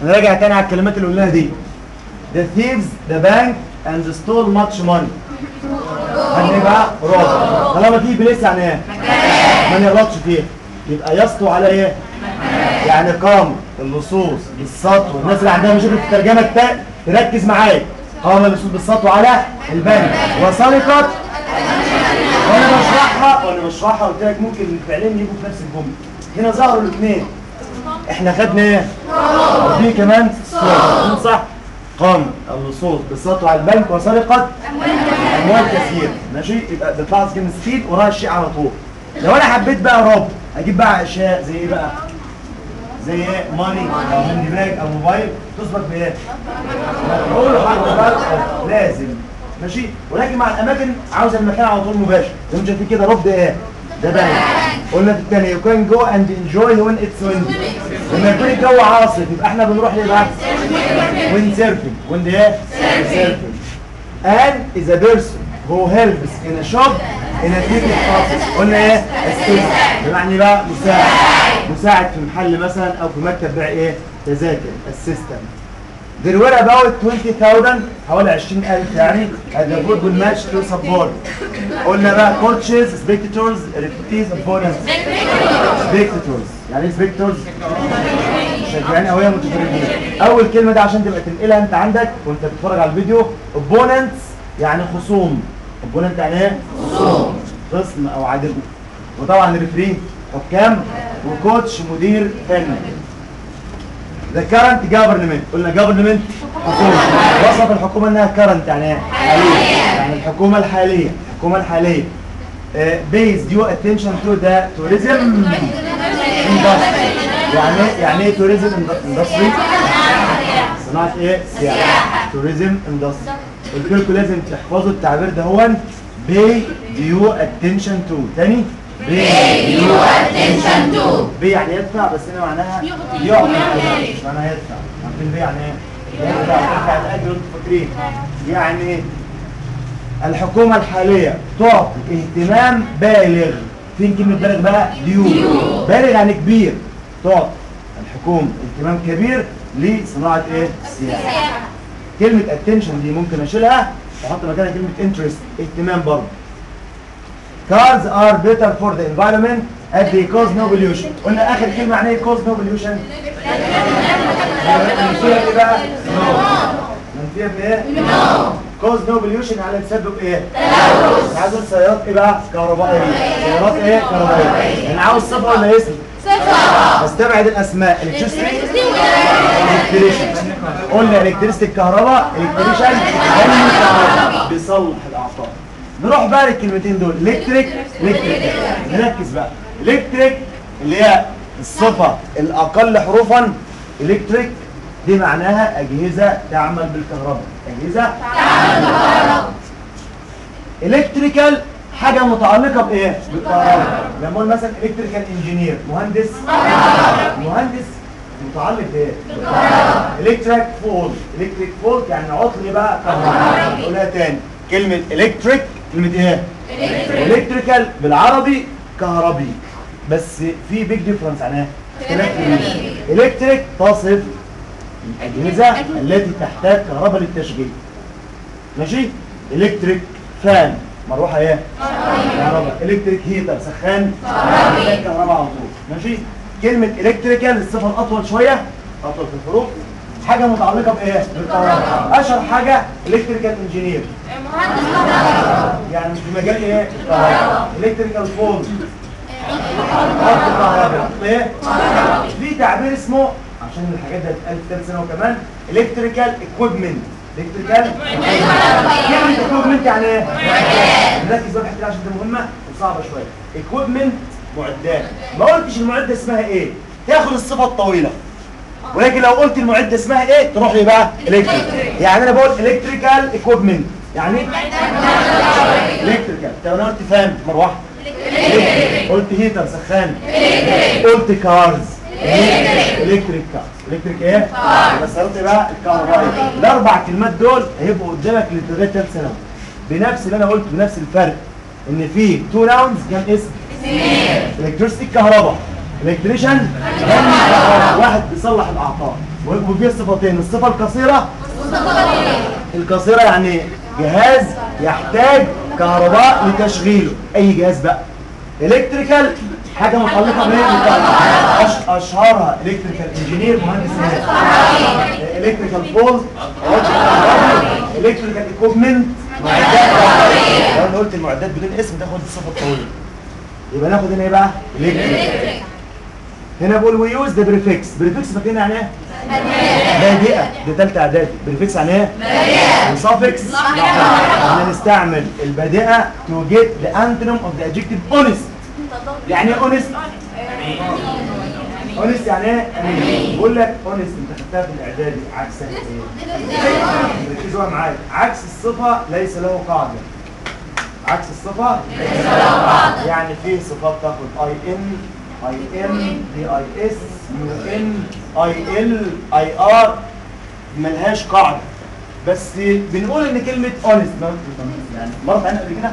نراجع تاني على الكلمات اللي قلناها دي The thieves the bank and stole much money هنلاقي بقى رابع طالما في بليس يعني ايه؟ ما نغلطش فيه يبقى يسطو على ايه؟ يعني قام اللصوص بالسطو الناس اللي عندها مشاكل في الترجمه التا تركز معايا قام اللصوص بالسطو على البنك وسرقت وانا بشرحها وانا بشرحها قلت لك ممكن الفعلين يجوا في نفس الجمله هنا ظهروا الاثنين احنا خدنا ايه؟ دي كمان صوت صح قام اللصوص بالسطو على البنك وسرقت اموال كثير ماشي يبقى بتلاحظ كلمه ستيل وراها الشيء على طول لو انا حبيت بقى رب اجيب بقى اشياء زي ايه بقى زي ايه ماني او هاند باج او موبايل تسبق بايه مفعول حرف لازم ماشي ولكن مع الاماكن عاوز المكان على طول مباشر زي ما شايفين كده رب ده ايه ده بنك قلنا في الثانيه يو كان جو اند انجوي وين اتس ويندي لما يكون الجو عاصف يبقى احنا بنروح ليه بقى وين سيرفنج وين ايه سيرفنج and is a person who helps in a shop in a ticket office قلنا ايه assistant بمعنى بقى مساعد مساعد في محل مثلا او في مكتب بيع ايه تذاكر assistant There were about 20,000 حوالي 20,000 يعني at the football match to support قلنا بقى coaches, spectators, referees, opponents spectators يعني ايه spectators؟ مشجعين قوية متفرجين اول كلمة دي عشان تبقى تنقلها انت عندك وانت بتتفرج على الفيديو opponents يعني خصوم opponent يعني ايه؟ خصوم خصم او عدو وطبعا ريفري حكام وكوتش مدير فني The current government قلنا government حكومة وصف الحكومة انها current يعني ايه؟ حالية يعني الحكومة الحالية الحكومة الحالية uh, pays due attention to the tourism industry يعني ايه يعني ايه tourism industry؟ صناعة ايه؟ سياحة tourism industry قلت لكم لازم تحفظوا التعبير ده هو pay due attention to تاني Pay due attention to. بي يعني يدفع بس هنا معناها يعطي. يعطي مش معناها يدفع عارفين بي يعني ايه؟ يدفع يدفع الاجر انتوا فاكرين يعني ايه؟ الحكومة الحالية تعطي اهتمام بالغ فين كلمة بالغ بقى؟ ديو بالغ يعني كبير تعطي الحكومة اهتمام كبير لصناعة ايه؟ السياحة كلمة attention دي ممكن اشيلها واحط مكانها كلمة interest اهتمام برضه Cars are better for the environment as they cause no pollution. قلنا آخر كلمة يعني ايه cause no pollution؟ منفيها بإيه بقى؟ No. منفيها بإيه؟ No. cause no pollution يعني تسبب إيه؟ تلوث. عايز أقول سيارات إيه بقى؟ كهربائية. سيارات إيه؟ كهربائية. أنا عاوز صفة ولا اسم؟ صفة. استبعد الأسماء. electricity electrician. قلنا الكتريستي الكهرباء الكتريشن الكهرباء بيصلح الاعصاب نروح بقى للكلمتين دول الكتريك الكتريك نركز بقى الكتريك اللي هي الصفه الاقل حروفا الكتريك دي معناها اجهزه تعمل بالكهرباء اجهزه الكتريكال حاجه متعلقه بايه بالكهرباء لما اقول مثلا الكتريكال انجينير مهندس مهندس متعلق بايه الكتريك فولت الكتريك فولت يعني عطل بقى كهرباء نقولها تاني كلمه الكتريك كلمه ايه الكتريكال بالعربي كهربي بس في بيج ديفرنس عن ايه اختلاف كبير الكتريك تصف الاجهزه التي تحتاج كهرباء للتشغيل ماشي الكتريك فان مروحه ايه كهرباء الكتريك هيتر سخان محتاج كهرباء على طول ماشي كلمه الكتريكال الصفه الاطول شويه اطول في الحروف حاجه متعلقه بايه بالكهرباء اشهر حاجه الكتريكال انجينير يعني مش في مجال ايه الكهرباء الكتريكال فولت خط كهرباء ايه في تعبير اسمه عشان الحاجات دي هتتقال في ثالث سنه وكمان الكتريكال اكويبمنت الكتريكال كلمه اكويبمنت يعني ايه نركز بقى في الحته دي عشان دي مهمه وصعبه شويه اكويبمنت معدات ما قلتش المعده اسمها ايه تاخد الصفه الطويله ولكن لو قلت المعده اسمها ايه تروح لي بقى الكتريك يعني انا بقول الكتريكال اكويبمنت يعني الكتريكال طب انا قلت فان مروحه قلت هيتر سخان قلت كارز الكتريك كارز الكتريك ايه بس قلت بقى الكهربائي الاربع كلمات دول هيبقوا قدامك لغايه ثالث ثانوي بنفس اللي انا قلته بنفس الفرق ان في تو ناونز كام اسم الكتريستي الكهرباء الكتريشن واحد بيصلح الاعطال و- وفي صفتين الصفه القصيره القصيره يعني جهاز يحتاج كهرباء لتشغيله اي جهاز بقى الكتريكال حاجه متعلقه بايه أش- اشهرها الكتريكال انجينير مهندس الكتريكال فولت الكتريكال ايكوبمنت معدات لو انا قلت المعدات بدون اسم تاخد الصفه الطويله يبقى ناخد هنا ايه بقى الكتريكال هنا بقول وي يوز ذا بريفكس بريفكس فاكرين يعني ايه بادئه دي ثالثه اعدادي بريفكس يعني ايه وسافكس احنا نستعمل البادئه تو جيت ذا انتونيم اوف ذا ادجكتيف اونست يعني ايه اونست اونست يعني ايه امين بقول لك اونست انت خدتها في الاعدادي عكسها ايه ركزوا بقى معايا عكس الصفه ليس له قاعده عكس الصفه ليس له قاعده يعني في صفات تاخد اي ان اي ام دي اي اس يو ان اي ال اي ار ملهاش قاعده بس بنقول ان كلمه اونست يعني مرت عنها قبل كده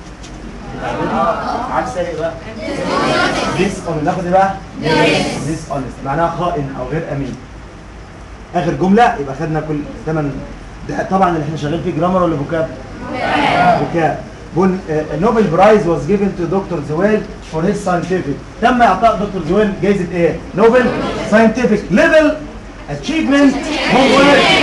عكسها ايه بقى ديس اون ناخد ايه بقى ديس اونست معناها خائن او غير امين اخر جمله يبقى خدنا كل ثمان ده طبعا اللي احنا شغالين فيه جرامر ولا فوكاب فوكاب بون نوبل برايز واز جيفن تو دكتور زويل فور هيز ساينتفك تم اعطاء دكتور زويل جائزه ايه نوبل ساينتفك ليفل اتشيفمنت هو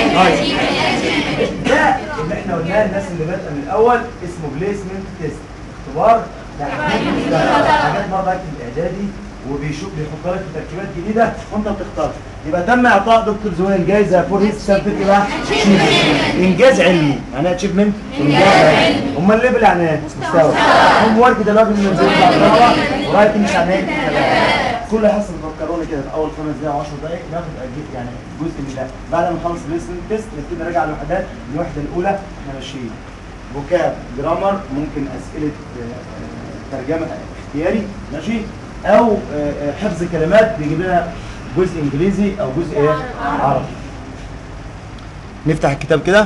ده اللي احنا قلناه الناس اللي بادئه من الاول اسمه بليسمنت تيست اختبار تحديد ده حاجات مره بقى في الاعدادي وبيشوف بيحط لك في تركيبات جديده وانت بتختار يبقى تم اعطاء دكتور زويل جايزه فور هيز سيرتيفيكت بقى انجاز علمي يعني ايه اتشيفمنت انجاز علمي امال الليفل يعني ايه مستوى هوم ورك ده لازم ننزل ورايتنج يعني ايه كل حصه فكروني كده في اول خمس دقايق 10 دقايق ناخد أجي- يعني جزء من ده بعد ما نخلص الليسن تيست نبتدي نراجع الوحدات الوحده الاولى احنا ماشيين فوكاب جرامر ممكن اسئله آه، ترجمه اختياري ماشي او آه، آه، حفظ كلمات بيجيب لنا جزء انجليزي او جزء ايه عربي نفتح الكتاب كده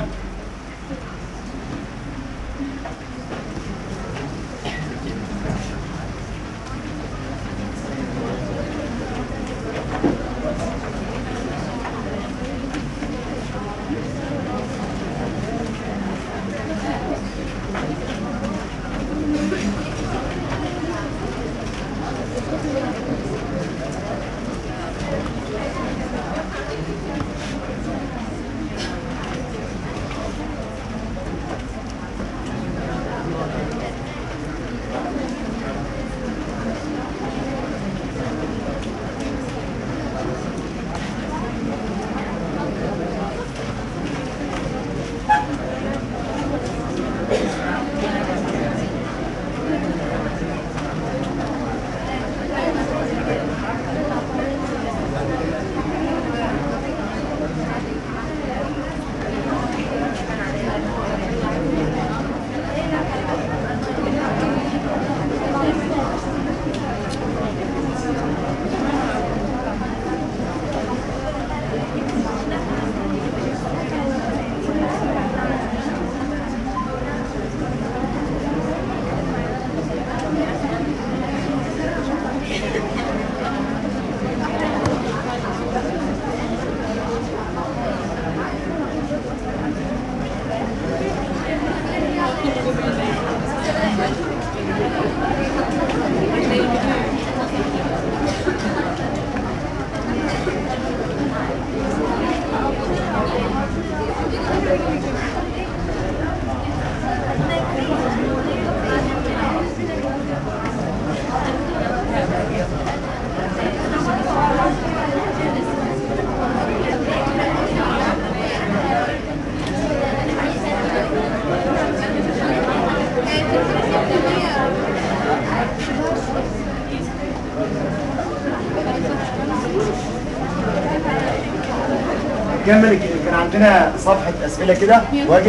نكمل الك- كان عندنا صفحة أسئلة كده واجب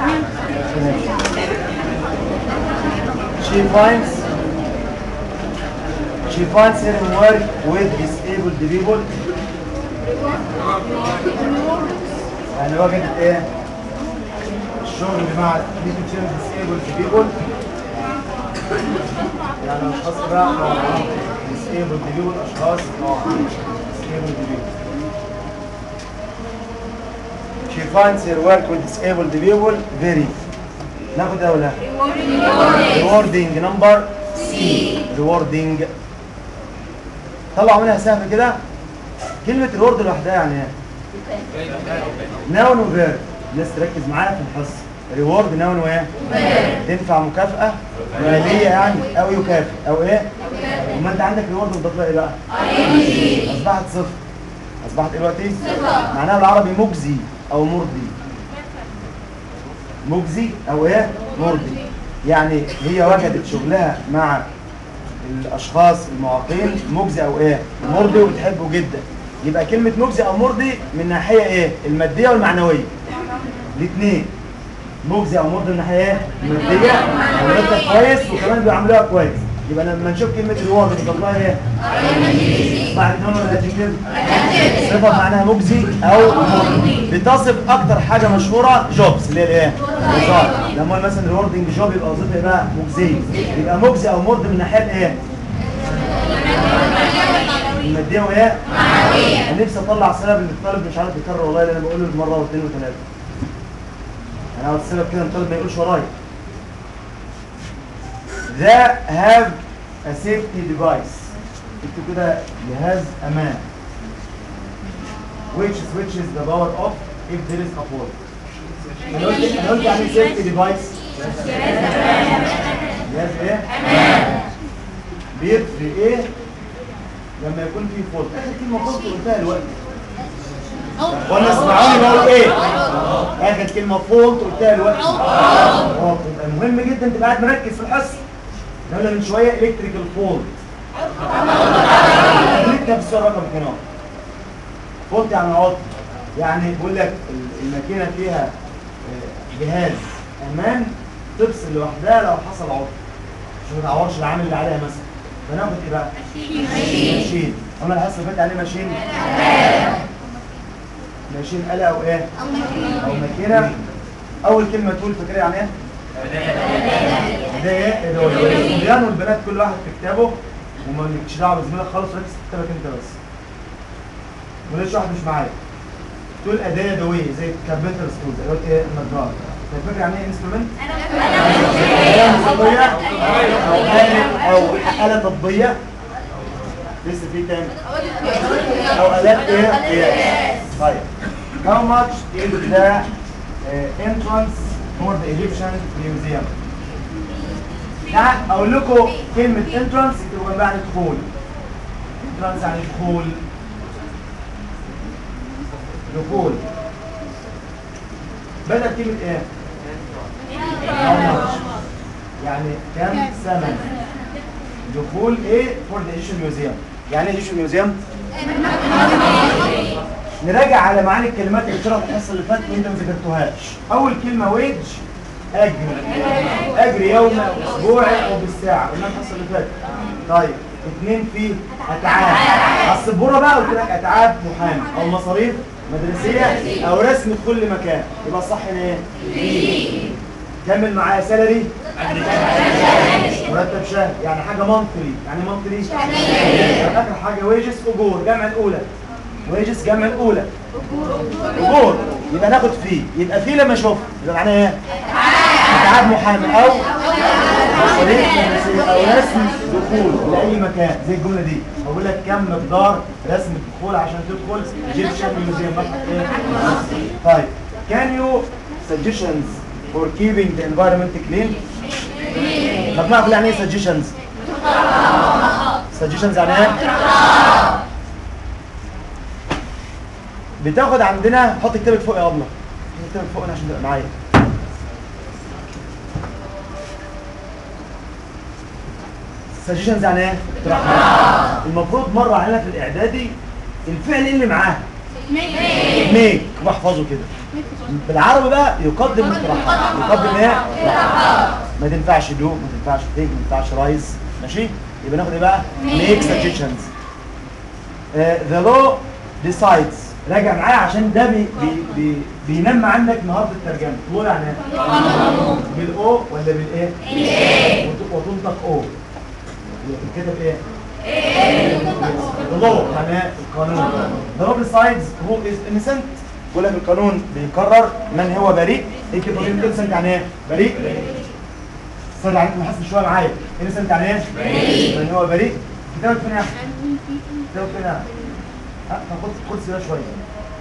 She finds she finds her work with disabled people يعني وجدت ايه؟ الشغل مع people children disabled people يعني اشخاص بقى disabled people اشخاص disabled people she finds her work with disabled people very ناخد ده ولا rewarding number C rewarding طلعوا منها سهم كده كلمة reward لوحدها يعني ايه؟ نون وفيرب الناس تركز معايا في الحصة ريورد نون وايه؟ تنفع مكافأة مالية يعني أو يكافئ أو ايه؟ وما أنت عندك ريورد مضاف لها ايه بقى؟ أصبحت صفر أصبحت ايه دلوقتي؟ معناها بالعربي مجزي أو مرضي مجزي أو ايه؟ مرضي يعني هي وجدت شغلها مع الاشخاص المعاقين مجزي او ايه مرضي وبتحبه جدا يبقى كلمه مجزي او مرضي من ناحيه ايه الماديه والمعنويه الاثنين مجزي او مرضي من ناحيه ايه الماديه مرتب كويس وكمان بيعاملوها كويس يبقى لما نشوف كلمه ريورد بتطلعها ايه بعد نون ولا adjective؟ صفه معناها مجزي او مرضي بتصف اكتر حاجه مشهوره جوبز اللي هي الايه وظائف لما اقول مثلا ريوردنج جوب يبقى وظيفه ايه بقى مجزيه يبقى مجزي او مرضي من ناحيه ايه الماديه وايه انا نفسي اطلع سبب ان الطالب مش عارف يكرر والله اللي انا بقوله مره واثنين وثلاثه انا عاوز سبب كده الطالب ما يقولش ورايا ده have a safety device اكتب كده جهاز امان which switches the power off if there is a fault انا قلت انا قلت يعني safety device جهاز ايه؟ بيطفي ايه لما يكون في فولت اخر كلمه فولت قلتها دلوقتي ولا اسمعوني بقول ايه اخر كلمه فولت قلتها دلوقتي اه يبقى مهم جدا تبقى قاعد مركز في الحصه قلنا من شويه الكتريكال فولت خليك في الرقم هنا فولت يعني عطل يعني بيقول لك الماكينه فيها آه، جهاز امان تفصل لوحدها لو حصل عطل عشان ما تعورش العامل اللي عليها مثلا فناخد ايه بقى؟ ماشين اما الحصه اللي فاتت عليه ماشين ماشين آلة او ايه؟ او ماكينه اول كلمه تقول فاكرها يعني ايه؟ ده ايه؟ ده هو الصبيان والبنات كل واحد في كتابه وما لكش دعوه بزميلك خالص ركز في كتابك انت بس ماليش واحد مش معايا تقول اداه يدويه زي كاربنتر سكول زي قلت ايه النجار انت فاكر يعني ايه انسترومنت؟ آلة موسيقية أو آلة أو آلة طبية لسه في تاني أو آلات إيه؟ قياس طيب How much is the uh, entrance for the Egyptian museum? تعال أقول لكم كلمة entrance تبقى جنبها يعني دخول entrance يعني دخول دخول بدأ كلمة إيه؟ How much؟ يعني كم ثمن دخول ايه فور ذا ايجيبشن ميوزيوم يعني ايه ايجيبشن ميوزيوم نراجع على معاني الكلمات اللي اتشرحت الحصه اللي فاتت وانت ما ذكرتوهاش اول كلمه ويج اجر اجر يوم اسبوعي او بالساعه قلنا الحصه اللي فاتت طيب اثنين في اتعاب على السبوره بقى قلت لك اتعاب محامي او مصاريف مدرسيه او رسم في كل مكان يبقى الصح هنا ايه كمل معايا سالري مرتب شهر يعني حاجه منطلي يعني منطلي يعني اخر حاجه ويجز اجور جمع الاولى ويجز جمع الاولى اجور يبقى ناخد فيه يبقى فيه لما اشوف يبقى معناه ايه اتعاب محامي او مصاريف مدرسية او رسم دخول لاي مكان زي الجمله دي بقول لك كم مقدار رسم الدخول عشان تدخل ايجيبشن ميوزيوم متحف ايه طيب can you suggestions for keeping the environment clean مجموعة كلها يعني ايه suggestions suggestions يعني ايه بتاخد عندنا حط كتابك فوق يا ابله حط كتابك فوق هنا عشان تبقى معايا suggestions يعني ايه اقتراحات المفروض مره علينا في الاعدادي الفعل اللي معاه ميك واحفظه كده بالعربي بقى يقدم اقتراحات يقدم ايه اقتراحات ما تنفعش دو ما تنفعش تيك ما تنفعش رايز ماشي يبقى ناخد ايه بقى ميك سجشنز ذا لو ديسايدز راجع معايا عشان ده بي بي بي بينمى عندك مهاره الترجمه لو يعني ايه بالاو ولا بالايه وت- وتنطق او كده بايه The law يعني القانون The law decides who is innocent بقول لك القانون بيقرر من هو بريء اكتب بريء انسنت يعني ايه بريء استنى عليكم حسن شويه معايا انسنت يعني ايه بريء من هو بريء كتابك فين يا احمد كتابك فين يا احمد ها خد خد ده شويه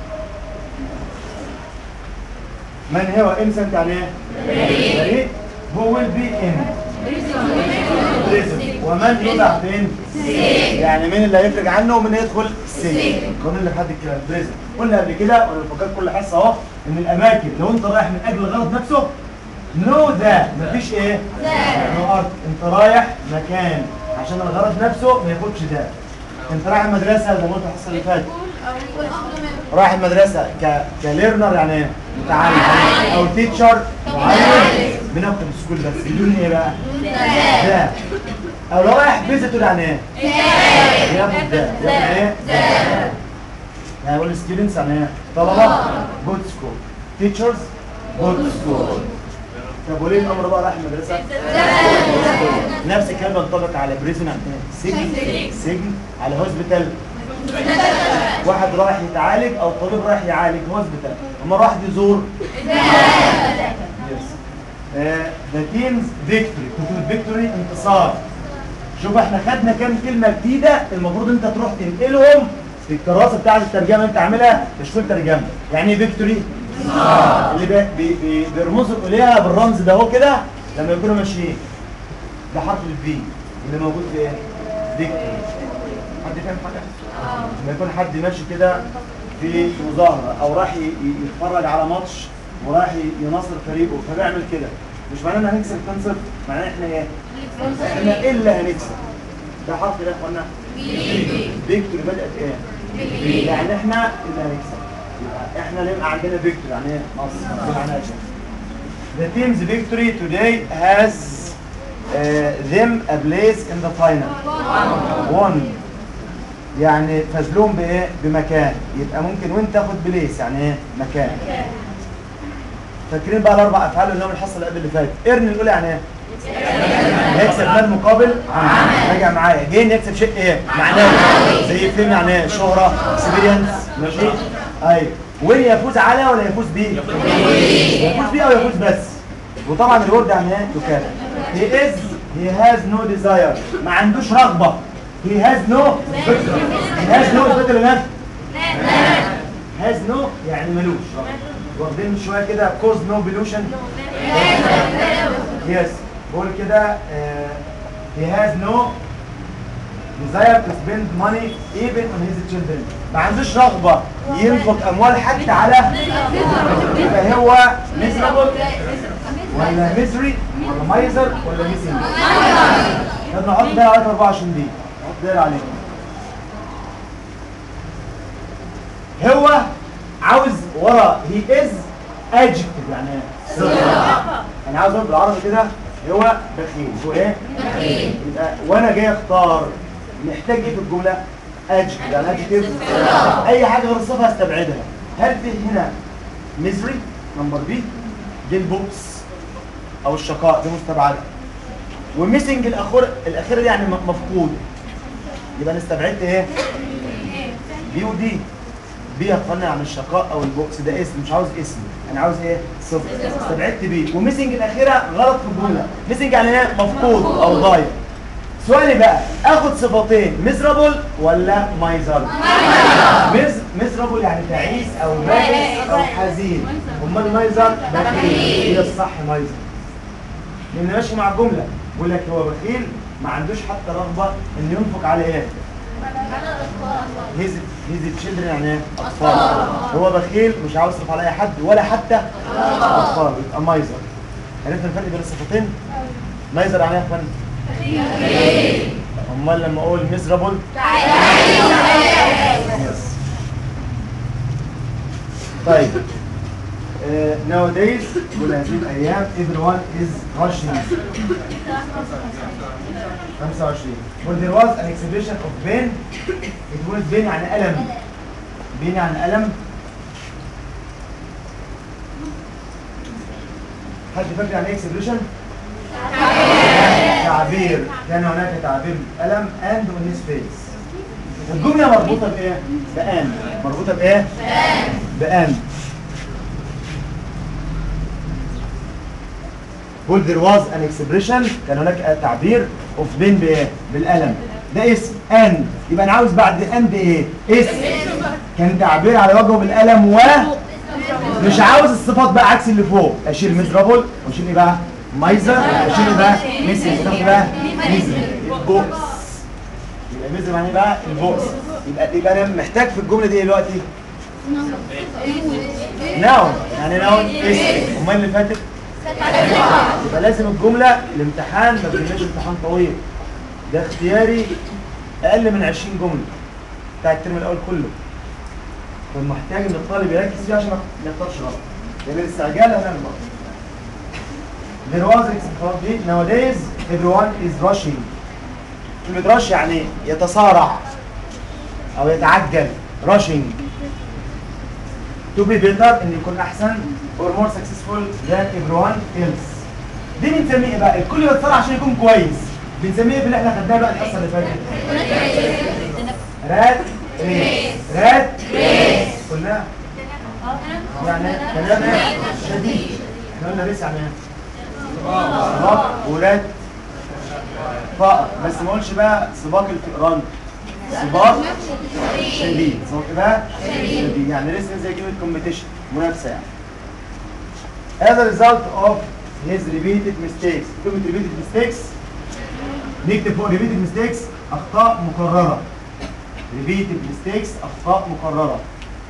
من هو انسنت يعني ايه بريء هو will be in prison ومن يوضع فين يعني مين اللي هيفرج عنه ومين يدخل السجن القانون اللي خد الكلام بريزن قلنا قبل كده وانا بفكر كل حصه اهو ان الاماكن لو انت رايح من اجل الغرض نفسه نو ذا مفيش ايه نو ارت انت رايح مكان عشان الغرض نفسه ما ياخدش ده انت رايح المدرسه زي ما قلت الحصه اللي فاتت رايح المدرسه ك كليرنر يعني ايه متعلم او تيتشر معلم بناخد السكول بس بدون ايه بقى ده او لو رايح فيزيتور يعني ايه ياخد ده ياخد ايه يعني اقول ستودنتس يعني ايه طلبه جود سكول تيتشرز جود سكول طب وليه الامر بقى رايح المدرسه نفس الكلام بينطبق على بريزون عند سجن سجن على هوسبيتال واحد رايح يتعالج او طبيب رايح يعالج هوسبيتال اما واحد يزور ذا تيمز فيكتوري كلمه فيكتوري انتصار شوف احنا خدنا كام كلمه جديده المفروض انت تروح تنقلهم في الكراسه بتاعه الترجمه انت عاملها مش كل ترجمه يعني ايه فيكتوري اللي بي- بي- بي- بيرمزوا اليها بالرمز ده اهو كده لما يكونوا ماشيين ده حرف الفي اللي موجود في ايه فيكتوري حد فاهم حاجه لما يكون حد ماشي كده في مظاهره او راح ي- ي- يتفرج على ماتش وراح ي- يناصر فريقه فبيعمل كده مش معناه ان هنكسب 2-0 معناه احنا ايه احنا الا هنكسب ده حرف ده يا اخوانا فيكتوري بدات ايه يعني احنا اللي هنكسب يبقى احنا اللي يبقى عندنا فيكتوري يعني ايه مصر دي معناها كده The team's victory today has uh, them a place in the final. One. يعني فازلهم بايه؟ بمكان يبقى ممكن وانت تاخد بليس يعني ايه؟ مكان. فاكرين بقى الاربع افعال اللي هم الحصه اللي قبل اللي فاتت. ارن الاولى يعني ايه؟ يكسب مال مقابل عمل راجع معايا جين يكسب شيء ايه؟ معناه زي فيلم يعني ايه؟ شهره اكسبيرينس ماشي؟ ايوه وين يفوز على ولا يفوز بيه؟ يفوز بيه او يفوز بس وطبعا الورد يعني ايه؟ يكافئ he is he has no desire ما عندوش رغبه he has no he has no اثبات ولا نفي؟ has no يعني ملوش واخدين شويه كده cause no pollution يس بقول كده آه، he has no desire to spend money even on his children ما عندوش رغبة ينفق أموال حتى على يبقى هو miserable ولا misery ولا miser ولا missing طب نحط ده على 24 دي نحط ده عليه هو عاوز ورا he is adjective يعني إيه؟ صفة انا عاوز اقول بالعربي كده هو بخيل هو ايه يبقى وانا جاي اختار محتاج ايه في الجمله adjective يعني adjective اي حاجه غير الصفه هستبعدها هل في هنا misery نمبر بي دي البؤس او الشقاء دي مستبعده وميسنج الاخير الاخيره دي يعني م- مفقود يبقى انا استبعدت ايه بي ودي بي يا اخوانا عن الشقاء او البؤس ده اسم مش عاوز اسم انا عاوز ايه صفر استبعدت بي وميسنج الاخيره غلط في الجمله ميسنج يعني ايه مفقود او ضايع سؤالي بقى اخد صفتين ميزرابل ولا مايزر ميزرابل يعني تعيس او بائس او حزين امال مايزر بخيل هي الصح مايزر لان ماشي مع الجمله بيقول لك هو بخيل ما عندوش حتى رغبه انه ينفق على ايه هيز هيز تشيلدرن يعني ايه اطفال هو بخيل مش عاوز يصرف على اي حد ولا حتى اطفال يبقى مايزر عرفت الفرق بين الصفتين مايزر يعني ايه يا فندم امال لما اقول ميزرابل يس طيب uh, nowadays كل هذه الايام everyone is rushing 25 when there was an exhibition of pain it was pain يعني ألم pain يعني ألم حد فاكر يعني ايه exhibition؟ تعبير كان هناك تعبير ألم and on his face الجملة مربوطة بإيه؟ بأن مربوطة بإيه؟ بان قول there was an expression كان هناك تعبير of بين بايه بالقلم ده اسم and يبقى انا عاوز بعد and ايه اسم كان تعبير على وجهه بالقلم و مش عاوز الصفات بقى عكس اللي فوق اشيل ميزرابل واشيل ايه بقى مايزر اشيل ايه بقى ميسي اشيل ايه بقى ميزري بوكس يبقى ميزري معناه إيه بقى البوكس يبقى يبقى انا محتاج في الجمله دي ايه دلوقتي ناون يعني ناون اسم امال اللي فاتت يبقى لازم الجمله الامتحان ما بيبقاش امتحان طويل ده اختياري اقل من 20 جمله بتاع الترم الاول كله فمحتاج ان الطالب يركز فيه عشان ما يختارش غلط لان الاستعجال هنعمل غلط There was خلاص دي nowadays everyone is rushing كلمة rush يعني يتسارع أو يتعجل rushing to be better إن يكون أحسن or more successful than everyone else دي بنسميه إيه بقى؟ الكل يتسارع عشان يكون كويس بنسميه إيه باللي احنا خدناه بقى الحصة اللي فاتت رات ريس رات ريس قلنا يعني كلام إيه؟ شديد احنا قلنا ريس يعني ايه؟ سباق ورات فقر بس ما اقولش بقى سباق الفئران سباق شديد سباق إيه بقى شديد يعني ريس زي كلمه كومبيتيشن منافسه يعني as a result of his repeated mistakes كلمه repeated mistakes نكتب فوق repeated mistakes اخطاء مكرره repeated mistakes اخطاء مكرره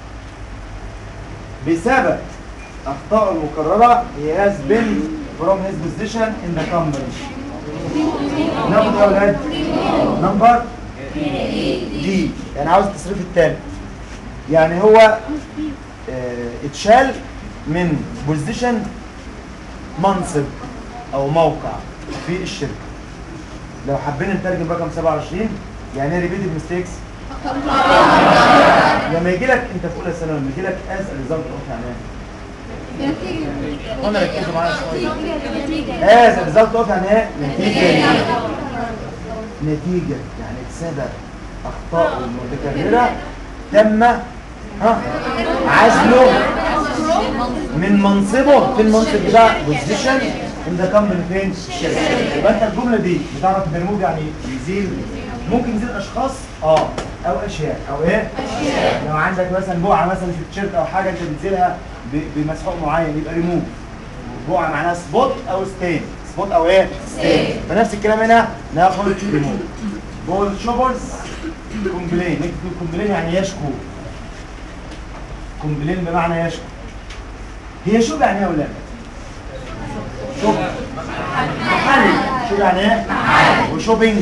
بسبب اخطاء المكرره he has been from his position in the company ناخد يا اولاد نمبر دي يعني عاوز التصريف التاني يعني هو آه، اتشال من بوزيشن منصب او موقع في الشركه لو حابين نترجم رقم 27 يعني ايه ريبيتد ميستيكس لما يجي لك انت في اولى ثانوي لما يجي لك از ريزلت اوف يعني ايه؟ قلنا ركزوا معايا شويه از ريزلت اوف يعني ايه؟ نتيجه نتيجه يعني بسبب اخطاء متكرره تم ها عزله من منصبه في المنصب بتاع بوزيشن ان ذا كومباني فين؟ الشركه يبقى انت الجمله دي بتعرف البرموج يعني يزيل ممكن يزيل اشخاص اه او اشياء او ايه؟ اشياء لو عندك مثلا بقعه مثلا في التيشيرت او حاجه انت بتزيلها ب- بمسحوق معين يبقى ريموف بقعه معناها سبوت او ستين سبوت او ايه؟ ستين فنفس الكلام هنا ناخد ريموف بول شوبرز كومبلين نكتب كومبلين يعني يشكو كومبلين بمعنى يشكو هي شوب يعني ايه يا ولاد؟ شوب محل شوب يعني ايه؟ وشوبينج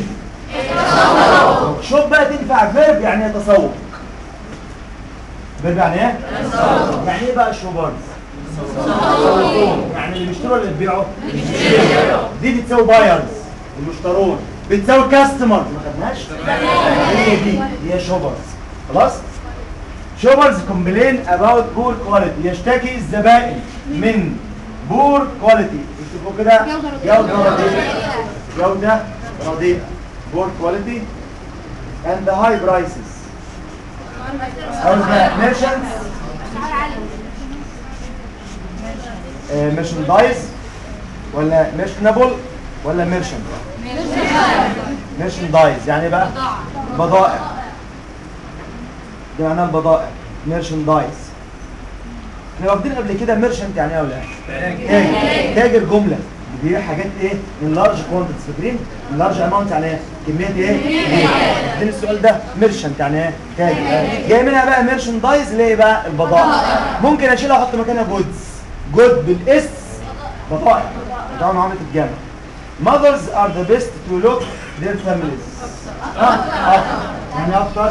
شوب بقى تنفع فيرب يعني يتسوق فيرب يعني ايه؟ يعني ايه بقى الشوبرز؟ يعني اللي بيشتروا اللي بيبيعوا دي بتساوي بايرز المشترون بتساوي كاستمر ما خدناش هي دي هي شوبرز خلاص شوبرز كومبلين اباوت بور كواليتي يشتكي الزبائن من بور كواليتي اكتبوا كده جودة رديئة جودة رديئة بور كواليتي and the high prices او the merchants merchandise ولا merchantable ولا merchant merchandise يعني إيه بقى بضائع ده معناه البضائع merchandise احنا واخدين قبل كده merchant يعني ايه ولا إيه؟ تاجر تاجر جمله بيبيع حاجات ايه من لارج كوانتيتيز فاكرين من لارج اماونت يعني ايه كميه ايه كبيرة. واخدين السؤال ده ميرشنت يعني ايه تاجر جاي منها بقى ميرشندايز اللي هي بقى البضائع ممكن اشيلها احط مكانها جودز جود بالاس بضائع بتاع معامله الجامعه mothers are the best to look their families ها أكتر. يعني اكتر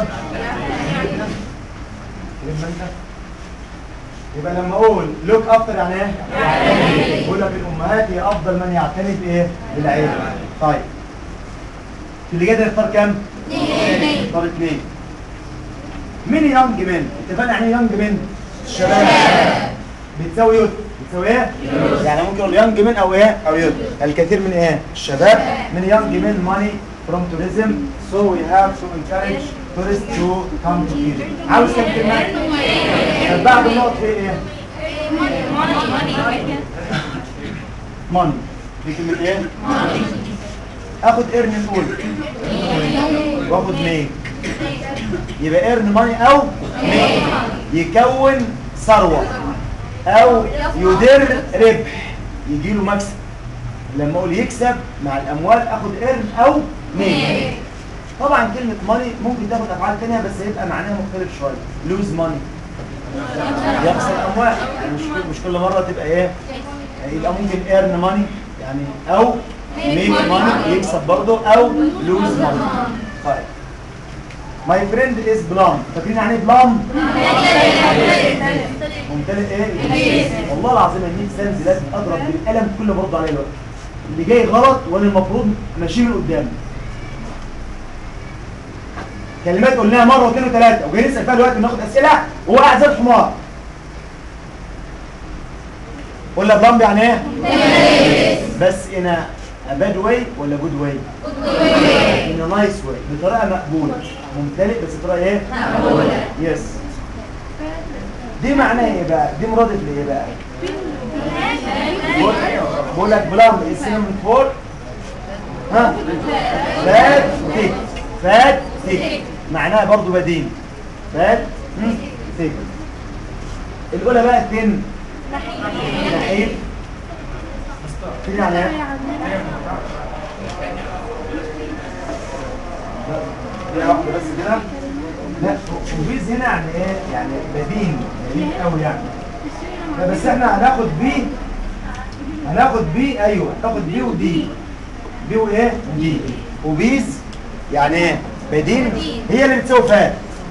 يبقى انت يبقى لما اقول لوك افتر يعني ايه؟ بقول لك الامهات هي افضل من يعتني بايه؟ بالعيله. طيب. اللي جاي ده يختار كام؟ اثنين. يختار اثنين. مين يونج مان؟ اتفقنا يعني ايه يونج مان؟ الشباب. بتساوي يوت. بتساوي ايه؟ يعني ممكن اقول يونج مان او ايه؟ او يوت. الكثير من ايه؟ الشباب من يونج مان ماني from tourism so we have to encourage tourists to come to Egypt. عاوز كام كلمة؟ طب بعد النقط في ايه؟ ماني دي كلمة ايه؟ اخد ايرن الاولى واخد ميك يبقى ايرن ماني او ميك يكون ثروة او يدر ربح يجي له مكسب لما اقول يكسب مع الاموال اخد ايرن او ميك طبعا كلمة ماني ممكن تاخد افعال تانية بس هيبقى معناها مختلف شوية لوز ماني يخسر اموال يعني مش كل- مش كل مرة تبقى ايه يبقى ممكن ايرن ماني يعني او ميك ماني يكسب برضه او لوز ماني طيب ماي فريند از بلام فاكرين يعني ايه بلام؟ ممتلئ ايه؟ والله العظيم النيك سامز لازم اضرب بالقلم كل ما برد عليه الوقت اللي جاي غلط وانا المفروض ماشي من قدام كلمات قلناها مره واثنين وثلاثه وجاي نسال فيها دلوقتي ناخد اسئله وهو قاعد زي الحمار قلنا بلامب يعني ايه؟ بس in a, a bad way ولا good way؟ in a nice way بطريقه مقبوله ممتلئ بس بطريقه ايه؟ مقبوله يس دي معناها ايه بقى؟ دي مرادف لايه بقى؟ بقول- بقول لك بلامب السينما فور ها فات تيك فات تيك معناها برضو بديل فات مم، تيك الاولى بقى تن نحيل تن يعني ايه؟ دي واحده بس كده لا وبيز هنا يعني ايه يعني بدين بدين قوي يعني لا بس احنا هناخد بي هناخد بي ايوه هناخد بي ودي بي وايه ودي وبيز يعني ايه بدين هي اللي بتساوي فات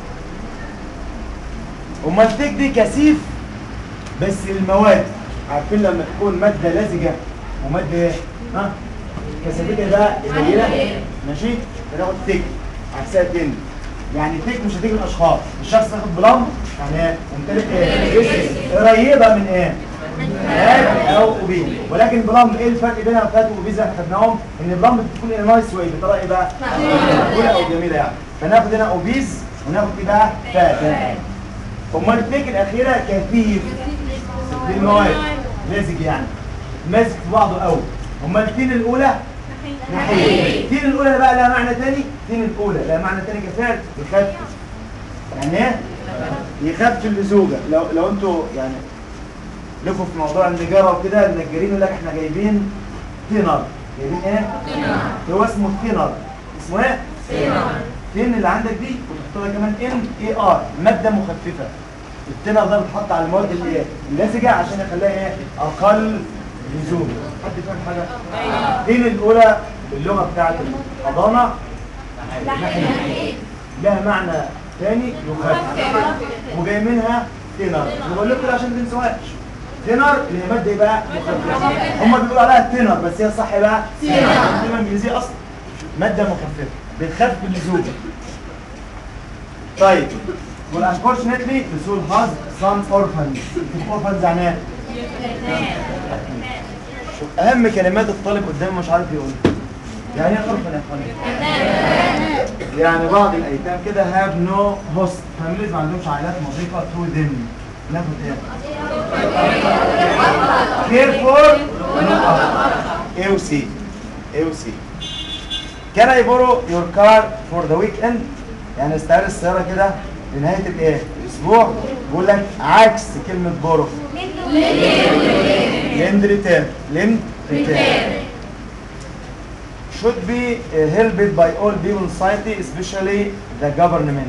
امال تيك دي كثيف بس المواد عارفين لما تكون ماده لزجه وماده ايه ها كثافتها بقى قليله ماشي بناخد تيك عكسها تن يعني تيك مش هتيجي الاشخاص الشخص ياخد بلم يعني ايه ممتلئ ايه قريبه من ايه فات او اوبيز ولكن بلم ايه الفرق بينها وفات واوبيز احنا خدناهم ان بلم بتكون ايه نايس واي بطريقه ايه بقى مقبوله او جميله يعني فناخد هنا اوبيز وناخد ايه بقى فات امال التيك الاخيره كثيف دي المواد لازج يعني ماسك في بعضه قوي امال التين الاولى نحيل التين الاولى بقى لها معنى تاني التين الاولى لها معنى تاني كفعل يخفف يعني ايه يخفف اللزوجه لو لو انتوا يعني لكم في موضوع النجاره وكده النجارين يقول لك احنا جايبين تينر جايبين ايه هو اسمه تينر اسمه ايه تين اللي عندك دي وتحط لها كمان ان اي ار ماده مخففه التينر ده بيتحط على المواد اللي ايه اللزجه عشان يخليها ايه اقل لزوجه حد فاهم حاجه التين الاولى باللغه بتاعت الحضانه نحيل لها معنى ثاني يخفف وجاي منها تينر بقول لكم كده عشان ما تنسوهاش تينر اللي هي ماده ايه بقى مخففه هم بيقولوا عليها تينر بس هي صح ايه بقى تينر كلمه انجليزيه اصلا ماده مخففه بتخفف اللزوجه طيب والانفورشنتلي رسول هاز سام اورفنز اورفنز يعني ايه؟ اهم كلمات الطالب قدامه مش عارف يقول يعني ايه اورفن يا اخواني يعني بعض الايتام كده هاف نو هوست فاميليز ما عندهمش عائلات نظيفه تو ذم ناخد ايه كير فور اي و سي اي و سي كان اي بورو يور كار فور ذا ويك اند يعني استعير السياره كده لنهايه الايه الاسبوع بيقول لك عكس كلمه بورو لند ريتيرن لند ريتيرن should be uh, helped by all people in society especially the government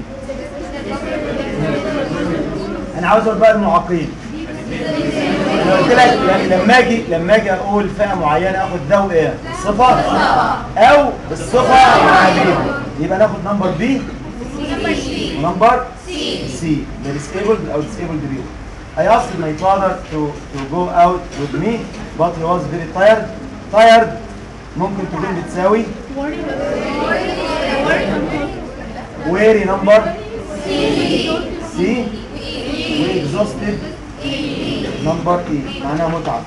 انا عاوز اقول بقى المعاقين انا قلت لك ل- لما اجي لما اجي اقول فئه معينه اخد ده وايه صفه او بالصفه العاديه يبقى ناخد نمبر بي ونمبر سي the disabled او disabled people I asked my father to to go out with me but he was very tired tired ممكن تكون بتساوي weary number C exhausted number E معناها متعب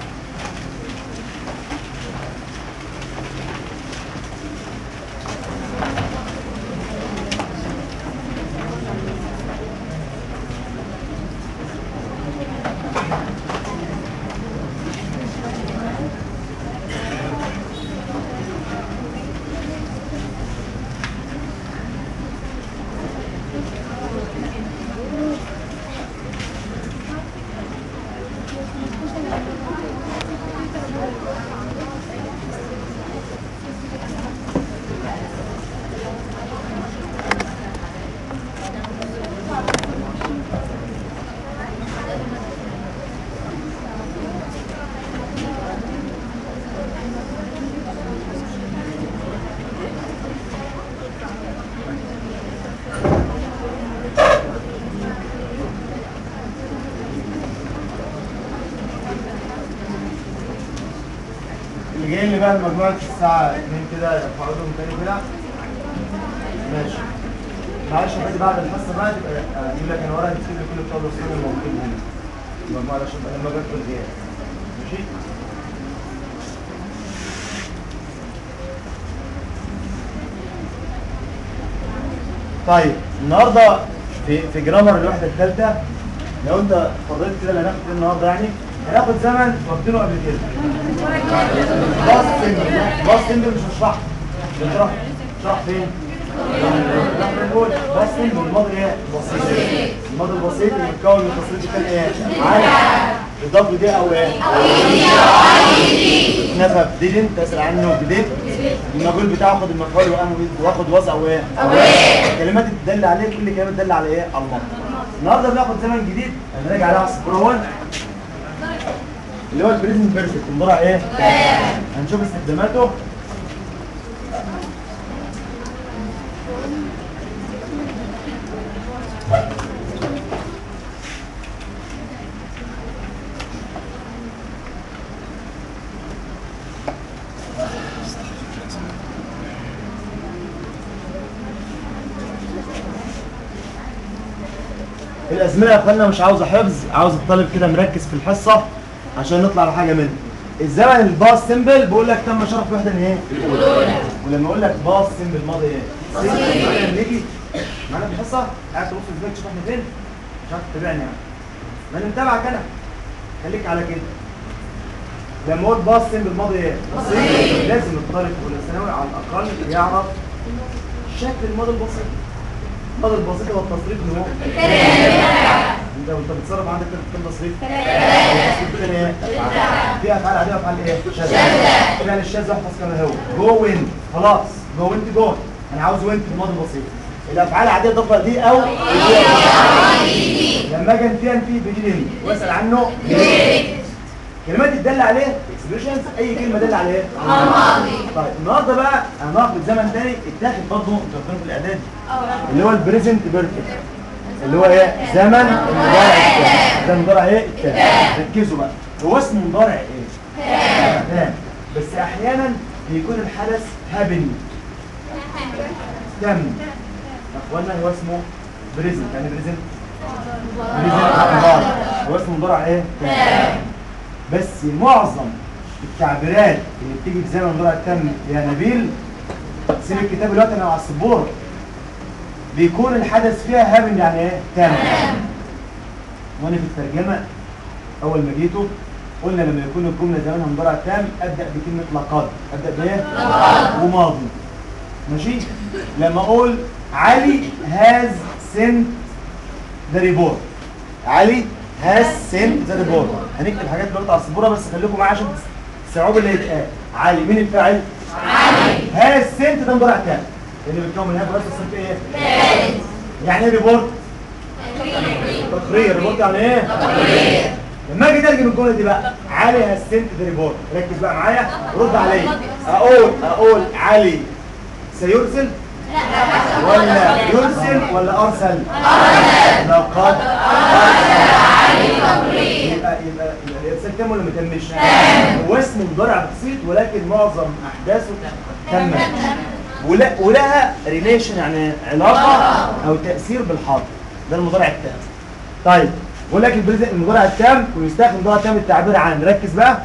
اللي جايين لي بقى المجموعه الساعه 2 كده ارفعوا لهم تاني كده ماشي معلش يا فادي بعد الحصه بقى تبقى اجيب لك انا ورقه تكتب لي كل بتوع الاصول الموجودين هنا المجموعه عشان لما اجي ادخل غياب ماشي طيب النهارده في في جرامر الوحده الثالثه لو انت فضلت كده اللي هناخد فيه النهارده يعني هناخد زمن واخدينه قبل كده باص سيمبل باص سيمبل مش هشرحه نشرح نشرح فين؟ احنا بنقول باص سيمبل الماضي ايه؟ بسيط الماضي البسيط اللي متكون من تصريف كان ايه؟ عارف اضافه دي او ايه؟ نفى بديدن تسأل عنه بديد المجهول بتاعه واخد المفعول وقام واخد وضع وايه؟ كلمات تدل عليه كل كلمه تدل على ايه؟ على الماضي النهارده بناخد زمن جديد هنراجع عليه على السبوره 1 اللي هو البريزنت بيرفكت المضارع ايه؟ هنشوف استخداماته الازمنه يا اخوانا مش عاوزه حفظ عاوز الطالب كده مركز في الحصه عشان نطلع بحاجه منها الزمن الباص سيمبل بقول لك تم شرح وحده ايه الاولى ولما اقول لك باص سيمبل ماضي ايه سيمبل لما نيجي معانا في الحصه قاعد تبص في تشوف احنا فين مش عارف تتابعني يعني ما انا متابعك انا خليك على كده لما اقول باص سيمبل ماضي ايه بسيط لازم الطالب في اولى ثانوي على الاقل يعرف شكل الماضي البسيط الماضي البسيط هو التصريف اللي هو انت وانت بتصرف عندك كم تصريف؟ التصريف كده ايه؟ في افعال عاديه وافعال ايه؟ شاذة فعل الشاذ احفظ كما هو جو وين خلاص جو انت جو انا عاوز وين في الماضي البسيط الافعال العاديه تضرب دي او لما اجي انفيها انفي بيجي لي واسال عنه كلمات تدل عليه اكسبريشنز اي كلمه تدل عليه طيب النهارده بقى هناخد زمن تاني اتاخد برضه انتوا فاكرين في الاعداد اللي هو البريزنت بيرفكت اللي هو ايه زمن المضارع التام ده المضارع ايه التام ركزوا بقى هو اسمه مضارع ايه تام بس احيانا بيكون الحدث هابن تم اخوانا هو اسمه بريزنت يعني بريزنت بريزنت مضارع هو اسمه مضارع ايه تام بس معظم التعبيرات اللي بتيجي في زمن المضارع التام يا نبيل سيب الكتاب دلوقتي انا على السبوره بيكون الحدث فيها هابن يعني ايه تام وانا في الترجمه اول ما جيتوا قلنا لما يكون الجمله زمانها مضارع تام ابدا بكلمه لقد ابدا بايه وماضي ماشي لما اقول علي هاز سنت ذا ريبورت علي هاز سنت ذا ريبورت هنكتب حاجات دلوقتي على السبوره بس خليكم معايا عشان تستوعبوا اللي هيتقال علي مين الفاعل علي هاز سنت ده مضارع تام اللي بيتكون من هاف بس الصنف ايه يعني ايه ريبورت تقرير ريبورت يعني ايه تقرير لما اجي اترجم الجمله دي بقى علي هسنت ذا ريبورت ركز بقى معايا رد عليا اقول اقول علي سيرسل ولا يرسل ولا ارسل لقد يبقى يبقى يبقى الارسال تم ولا ما تمش هو اسمه مضارع بسيط ولكن معظم احداثه تمت ولا ولها ريليشن يعني علاقه او تاثير بالحاضر ده المضارع التام طيب بقول لك البريزنت المضارع التام ويستخدم المضارع التام التعبير عن ركز بقى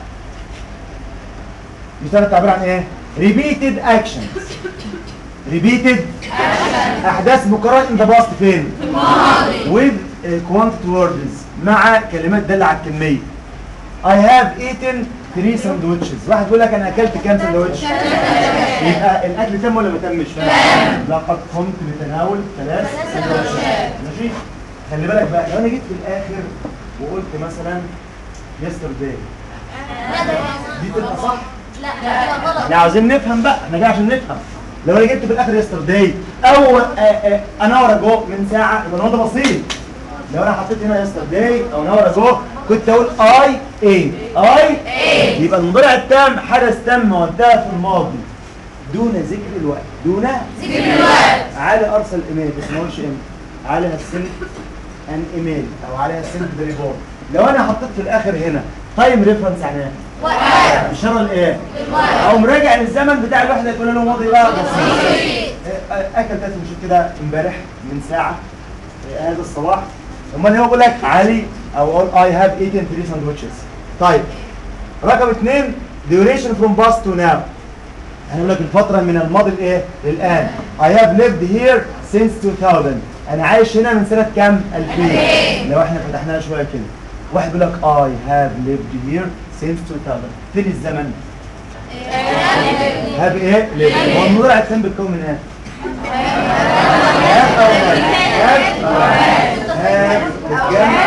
يستخدم التعبير عن ايه repeated actions repeated احداث مكرره in the past فين with uh, quantity words مع كلمات دالة على الكميه I have eaten three sandwiches واحد يقول لك انا اكلت كام ساندوتش يبقى الاكل تم ولا ما تمش لقد قمت بتناول ثلاث سندوتشات ماشي خلي بالك بقى لو انا جيت في الاخر وقلت مثلا يسترداي دي تبقى صح لا عاوزين نفهم بقى احنا جاي عشان نفهم لو انا جبت في الاخر يسترداي او انا ورا جو من ساعه يبقى الموضوع بسيط لو انا حطيت هنا يسترداي او نور جو كنت اقول اي اي اي يبقى المضارع التام حدث تم وانتهى في الماضي دون ذكر الوقت دون ذكر الوقت علي ارسل ايميل بس ما اقولش امتى علي هسنت ان ايميل او علي هسنت ريبورت لو انا حطيت في الاخر هنا تايم ريفرنس يعني ايه اشاره لايه او مراجع للزمن بتاع الوحده يكون له ماضي بقى بسيط آه، اكل تاكل مش كده امبارح من ساعه آه، هذا الصباح امال هو بيقول لك علي او اقول اي هاف eaten three sandwiches طيب رقم اثنين duration from past to now هنقول لك الفترة من الماضي لايه؟ للآن. I have lived here since 2000. أنا عايش هنا من سنة كام؟ 2000. لو احنا فتحناها شوية كده. واحد بيقول لك I have lived here since 2000. فين الزمن؟ have ايه؟ lived. هو المضارع التام بيتكون من ايه؟ have أو have have الجمع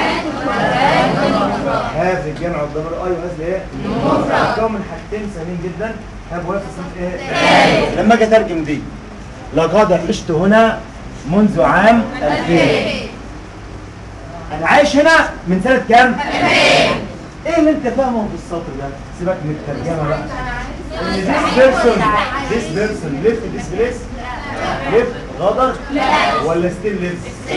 have الجمع والضمير اي وهاز ايه؟ بيتكون من حاجتين سهلين جدا have وهاز صنف ايه؟ لما اجي اترجم دي لقد عشت هنا منذ عام 2000 انا عايش هنا من سنه كام 2000 ايه اللي انت فاهمه في السطر ده سيبك من الترجمه بقى this person this person live in this place live غدر ولا still lives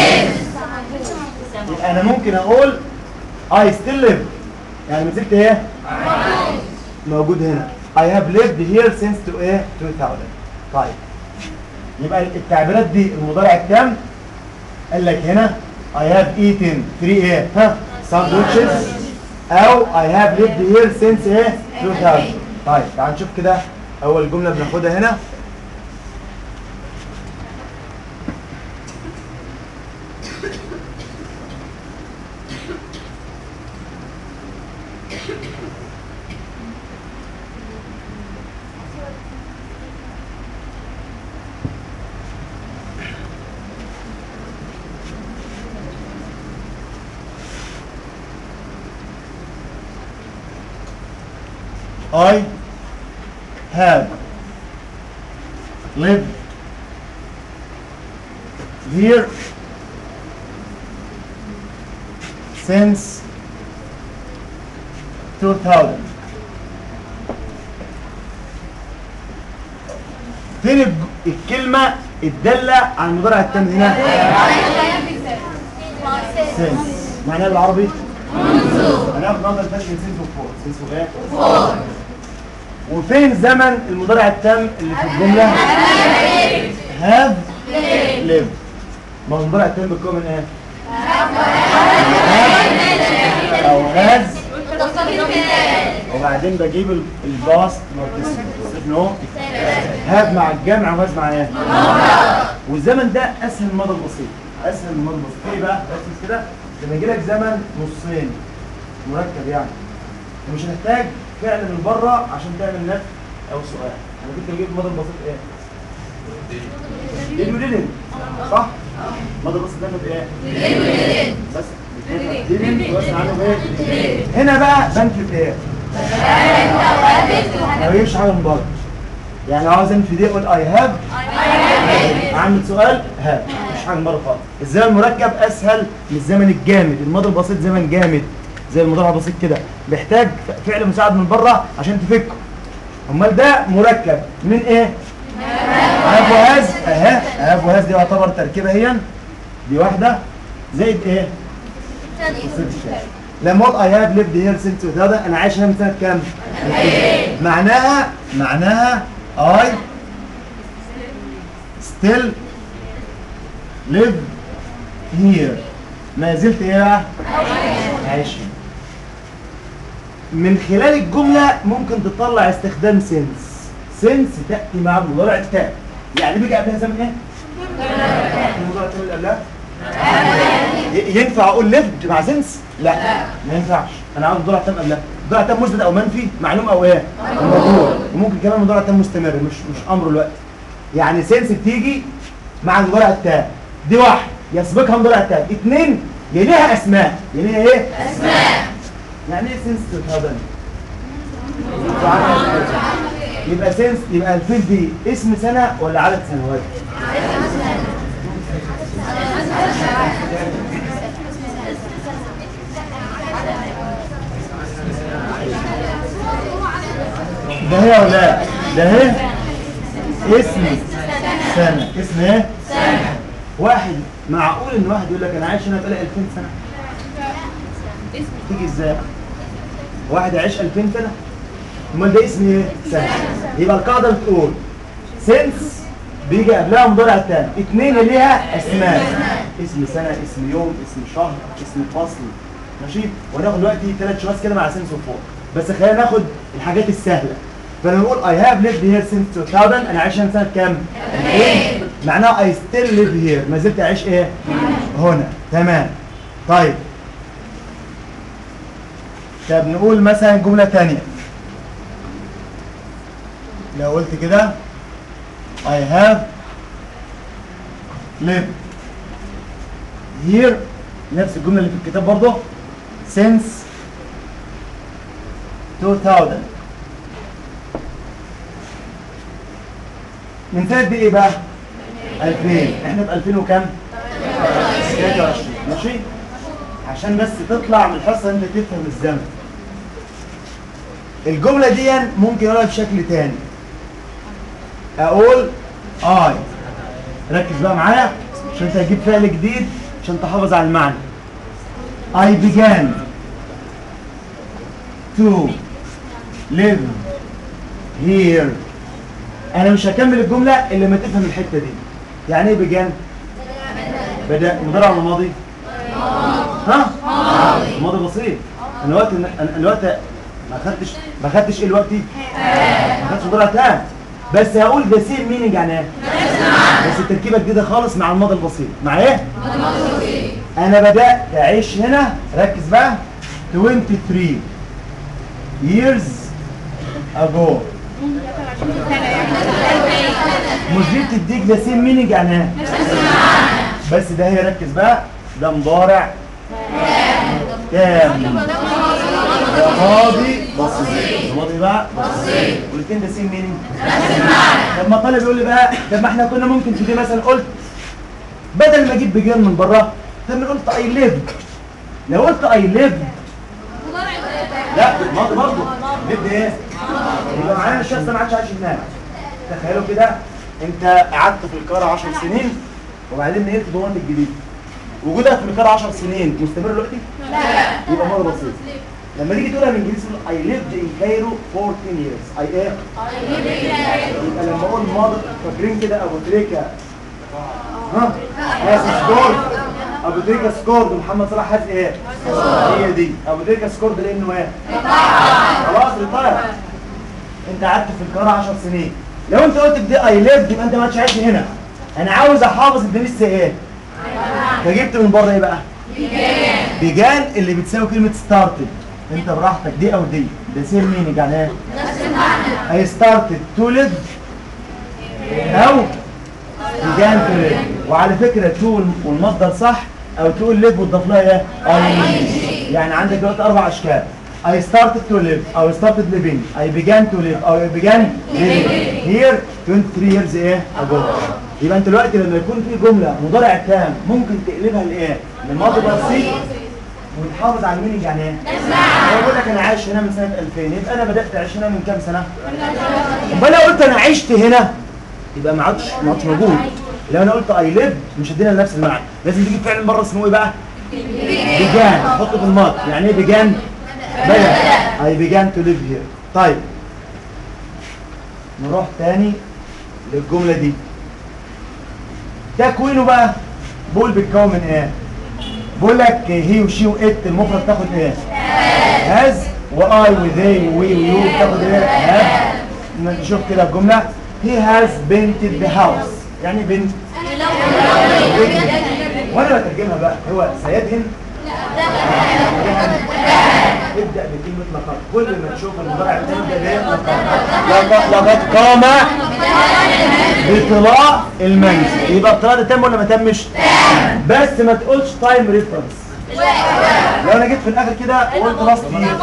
يبقى انا ممكن اقول I still live يعني ما زلت ايه موجود هنا I have lived here since to ايه 2000 طيب يبقى التعبيرات دي المضارع التام قال لك هنا I have eaten three ايه ها sandwiches او I have lived here since ايه 2000 طيب تعال نشوف كده اول جملة بناخدها هنا I have lived here since 2000 فين الج- الكلمة الدالة على المضارع التام هنا since معناها بالعربي هناخد نظر الفرق بين since وفور since وايه وفين زمن المضارع التام اللي في الجملة have lived ما هو المضارع التام بيتكون من ايه have او has وبعدين بجيب ال- الباست بارتيسيبل نو هاف مع الجمع وهاز مع ايه والزمن ده اسهل من الماضي البسيط اسهل من الماضي البسيط ايه بقى ركز كده لما يجي لك زمن نصين مركب يعني مش هتحتاج فعل من بره عشان تعمل نفي او سؤال انا كنت بجيب الماضي البسيط ايه did you didn't صح الماضي البسيط ده بايه بس didn't واسم عنه ايه هنا بقى بنكب ايه ما بجيبش حاجه من بره يعني عاوز انفي دي اقول اي هاف اعمل سؤال هاف مش حاجه من بره خالص الزمن المركب اسهل من الزمن الجامد الماضي البسيط زمن جامد زي المضارع البسيط كده بيحتاج فعل مساعد من بره عشان تفكه امال ده مركب من ايه هاف وهاز اها هاف وهاز دي يعتبر تركيبه هي دي واحده زائد ايه الست الشاي. لما اقول I have lived here since 2000 انا عايش هنا من سنه كام؟ معناها معناها I still live here ما زلت ايه بقى؟ عايش هنا. من خلال الجملة ممكن تطلع استخدام سنس سنس تأتي مع المضارع التام يعني بيجي قبلها زمن ايه؟ المضارع التام اللي قبلها ي- ينفع اقول ليفد مع سنس؟ لا ما ينفعش انا عاوز مضارع تام قبلها مضارع تام مثبت او منفي معلوم او ايه؟ موجود وممكن كمان مضارع تام مستمر مش مش امر الوقت يعني سنس بتيجي مع المضارع التام دي واحد يسبقها مضارع تام اثنين يليها اسماء يليها ايه؟ اسماء يعني ايه سنس هذا؟ يبقى سنس يبقى الفيل دي اسم سنه ولا عدد سنوات؟ ده هي ولا لا؟ ده هي اسم سنة اسم ايه؟ سنة واحد معقول ان واحد يقول لك انا عايش هنا بقالي 2000 سنة تيجي ازاي؟ واحد يعيش 2000 سنه امال ده اسم ايه سنه يبقى القاعده بتقول سنس بيجي قبلها مضارع تام اتنين اللي ليها اسماء اسم سنه اسم يوم اسم شهر اسم فصل ماشي وناخد دلوقتي ثلاث شوية كده مع سنس وفوق بس خلينا ناخد الحاجات السهله فنقول I have lived here since 2000 انا عايش هنا سنه كام؟ 2000 معناها I still live here ما زلت اعيش ايه؟ هنا تمام طيب طب نقول مثلا جمله ثانيه لو قلت كده I have lived here نفس الجملة اللي في الكتاب برضه since 2000 من سنة دي ايه بقى؟ 2000 احنا في 2000 وكام؟ 23 ماشي؟ عشان بس تطلع من الحصة انت تفهم الزمن الجملة دي ممكن اقولها بشكل تاني اقول اي ركز بقى معايا عشان انت هتجيب فعل جديد عشان تحافظ على المعنى I began to live here انا مش هكمل الجملة الا لما تفهم الحتة دي يعني ايه began بدأ مضارع ولا ماضي ها ماضي بسيط انا وقت انا الوقت ما خدتش ما خدتش ايه دلوقتي ما خدتش مضارع تام بس هقول ده سيم مينينج يعني ايه بس التركيبه جديده خالص مع الماضي البسيط مع ايه انا بدات اعيش هنا ركز بقى 23 years ago مش دي بتديك ده سيم مينينج يعني ايه بس ده هي ركز بقى ده مضارع تام ده ماضي بسيط ده ماضي بقى بسيط والاثنين ده سيم مينينج طب ما طالب يقول لي بقى طب ما احنا كنا ممكن في دي مثلا قلت بدل ما اجيب بجير من بره طب ما قلت اي ليف لو قلت اي ليف لا ماضي برضه ليف ايه؟ يبقى معانا الشخص ده ما عادش عايش هناك تخيلوا كده انت قعدت في القاهره 10 سنين وبعدين نقلت ضمان الجديد وجودك في القاهره 10 سنين مستمر دلوقتي؟ لا يبقى ماضي بسيط لما تيجي تقولها بالانجليزي تقول I lived in Cairo 14 years I ايه؟ يبقى لما اقول ماضي فاكرين كده ابو تريكه ها هاز سكورد ابو تريكه سكورد ومحمد صلاح هاز ايه؟ هي دي ابو تريكه سكورد لانه ايه؟ خلاص ريتاير انت قعدت في القاهره 10 سنين لو انت قلت بدي اي ليفد يبقى انت ما عادش عايش هنا انا عاوز احافظ ان لسه ايه؟ فجبت من بره ايه بقى؟ بيجان اللي بتساوي كلمه ستارتد انت براحتك دي او دي ده سير مينينج يعني ايه؟ I started to live او began to live وعلى فكرة to والمصدر صح او تقول live وتضاف لها ايه؟ يعني عندك دلوقتي اربع اشكال I started to live او I started living I began to live او I began living here 23 years ايه ago يبقى انت دلوقتي لما يكون في جملة مضارع تام ممكن تقلبها لايه؟ لماضي بسيط وتحافظ على المينينج يعني ايه؟ انا بقول لك انا عايش هنا من سنه 2000 يبقى انا بدات اعيش هنا من كام سنه؟ امال لو قلت انا عشت هنا يبقى ما عادش ما عادش موجود لو انا قلت اي ليف مش هدينا نفس المعنى لازم تجيب فعل بره اسمه ايه بقى؟ بيجان حطه في الماضي يعني ايه بيجان؟ بدا اي بيجان تو ليف هير طيب نروح تاني للجمله دي تكوينه بقى بقول بيتكون من ايه؟ بقول لك هي وشي وات المفرد تاخد ايه؟ هاز واي وذي ووي ويو تاخد ايه؟ هاف نشوف كده الجمله هي هاز بنتد ذا هاوس يعني بنت وانا بترجمها بقى هو سيدهن ابدا بكلمه لقد كل ما تشوف المضارع تبدا بايه لقد لقد قام بطلاء المنزل يبقى الطلاء ده تم ولا ما تمش بس ما تقولش تايم ريفرنس لو انا جيت في الاخر كده وقلت لاست يير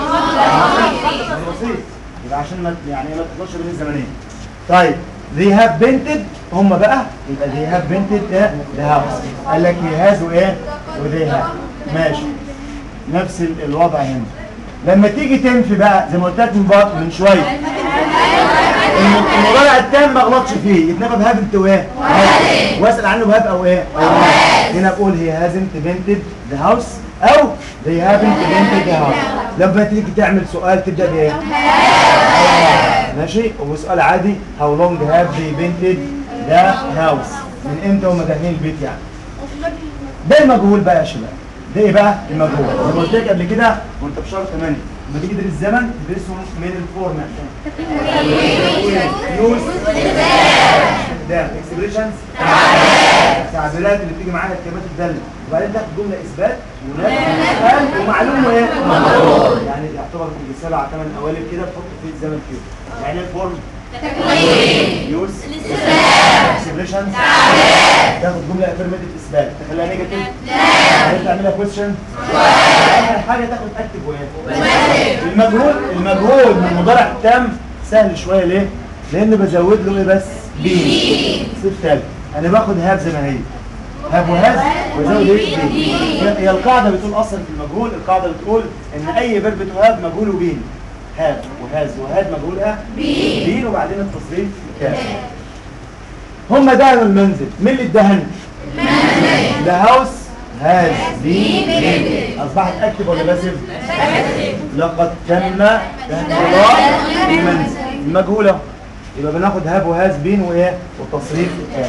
بسيط يبقى عشان ما يعني ما تخلصش بين الزمنين طيب they have painted هم بقى يبقى they have painted the, the house قال لك he has وايه و they have ماشي نفس ال- الوضع هنا لما تيجي تنفي بقى زي ما قلت لك من بق- من شويه الم- المضارع التام ما غلطش فيه يتنبه بهاف انت وايه واسال عنه بهاف او ايه أو هاز. هنا بقول هي هازنت بنتد ذا هاوس او they haven't painted the house لما تيجي تعمل سؤال تبدا بايه ماشي وسؤال عادي how long have they painted the house من امتى هم داخلين البيت يعني ده المجهول بقى يا شباب ده ايه بقى المجهول زي ما قلت لك قبل كده وانت في شهر 8 لما تيجي تدرس الزمن تدرسه من الفورمات يوز ده اكسبريشنز التعبيرات اللي بتيجي معاها الكلمات الداله وبعدين تاخد جمله اثبات ونفي ومعلومه ايه يعني يعتبر في سبع ثمان قوالب كده تحط في الزمن فيهم يعني إيه الفورم يوز اكسبريشنز تاخد جمله افيرماتيف اثبات تخليها نيجاتيف لا تعملها كويستشن اخر حاجه تاخد اكتف وايه المجهول المجهول من المضارع التام سهل شويه ليه لان بزود له ايه بس بي صفر ثالث انا باخد هاف زي ما هي هاف وهاز وازود ايه بي هي هي القاعده بتقول اصلا في المجهول القاعده بتقول ان اي فيرب تو هاف مجهول وبين هاف وهاز وهاد مجهولها بين بين وبعدين التصريف كاف هم دهنوا المنزل مين اللي ادهن؟ The house has been painted. أصبحت أكتف ولا باسف؟ لقد تم دهن الله المنزل المجهولة يبقى بناخد هاب وهاز بين وإيه؟ والتصريف كان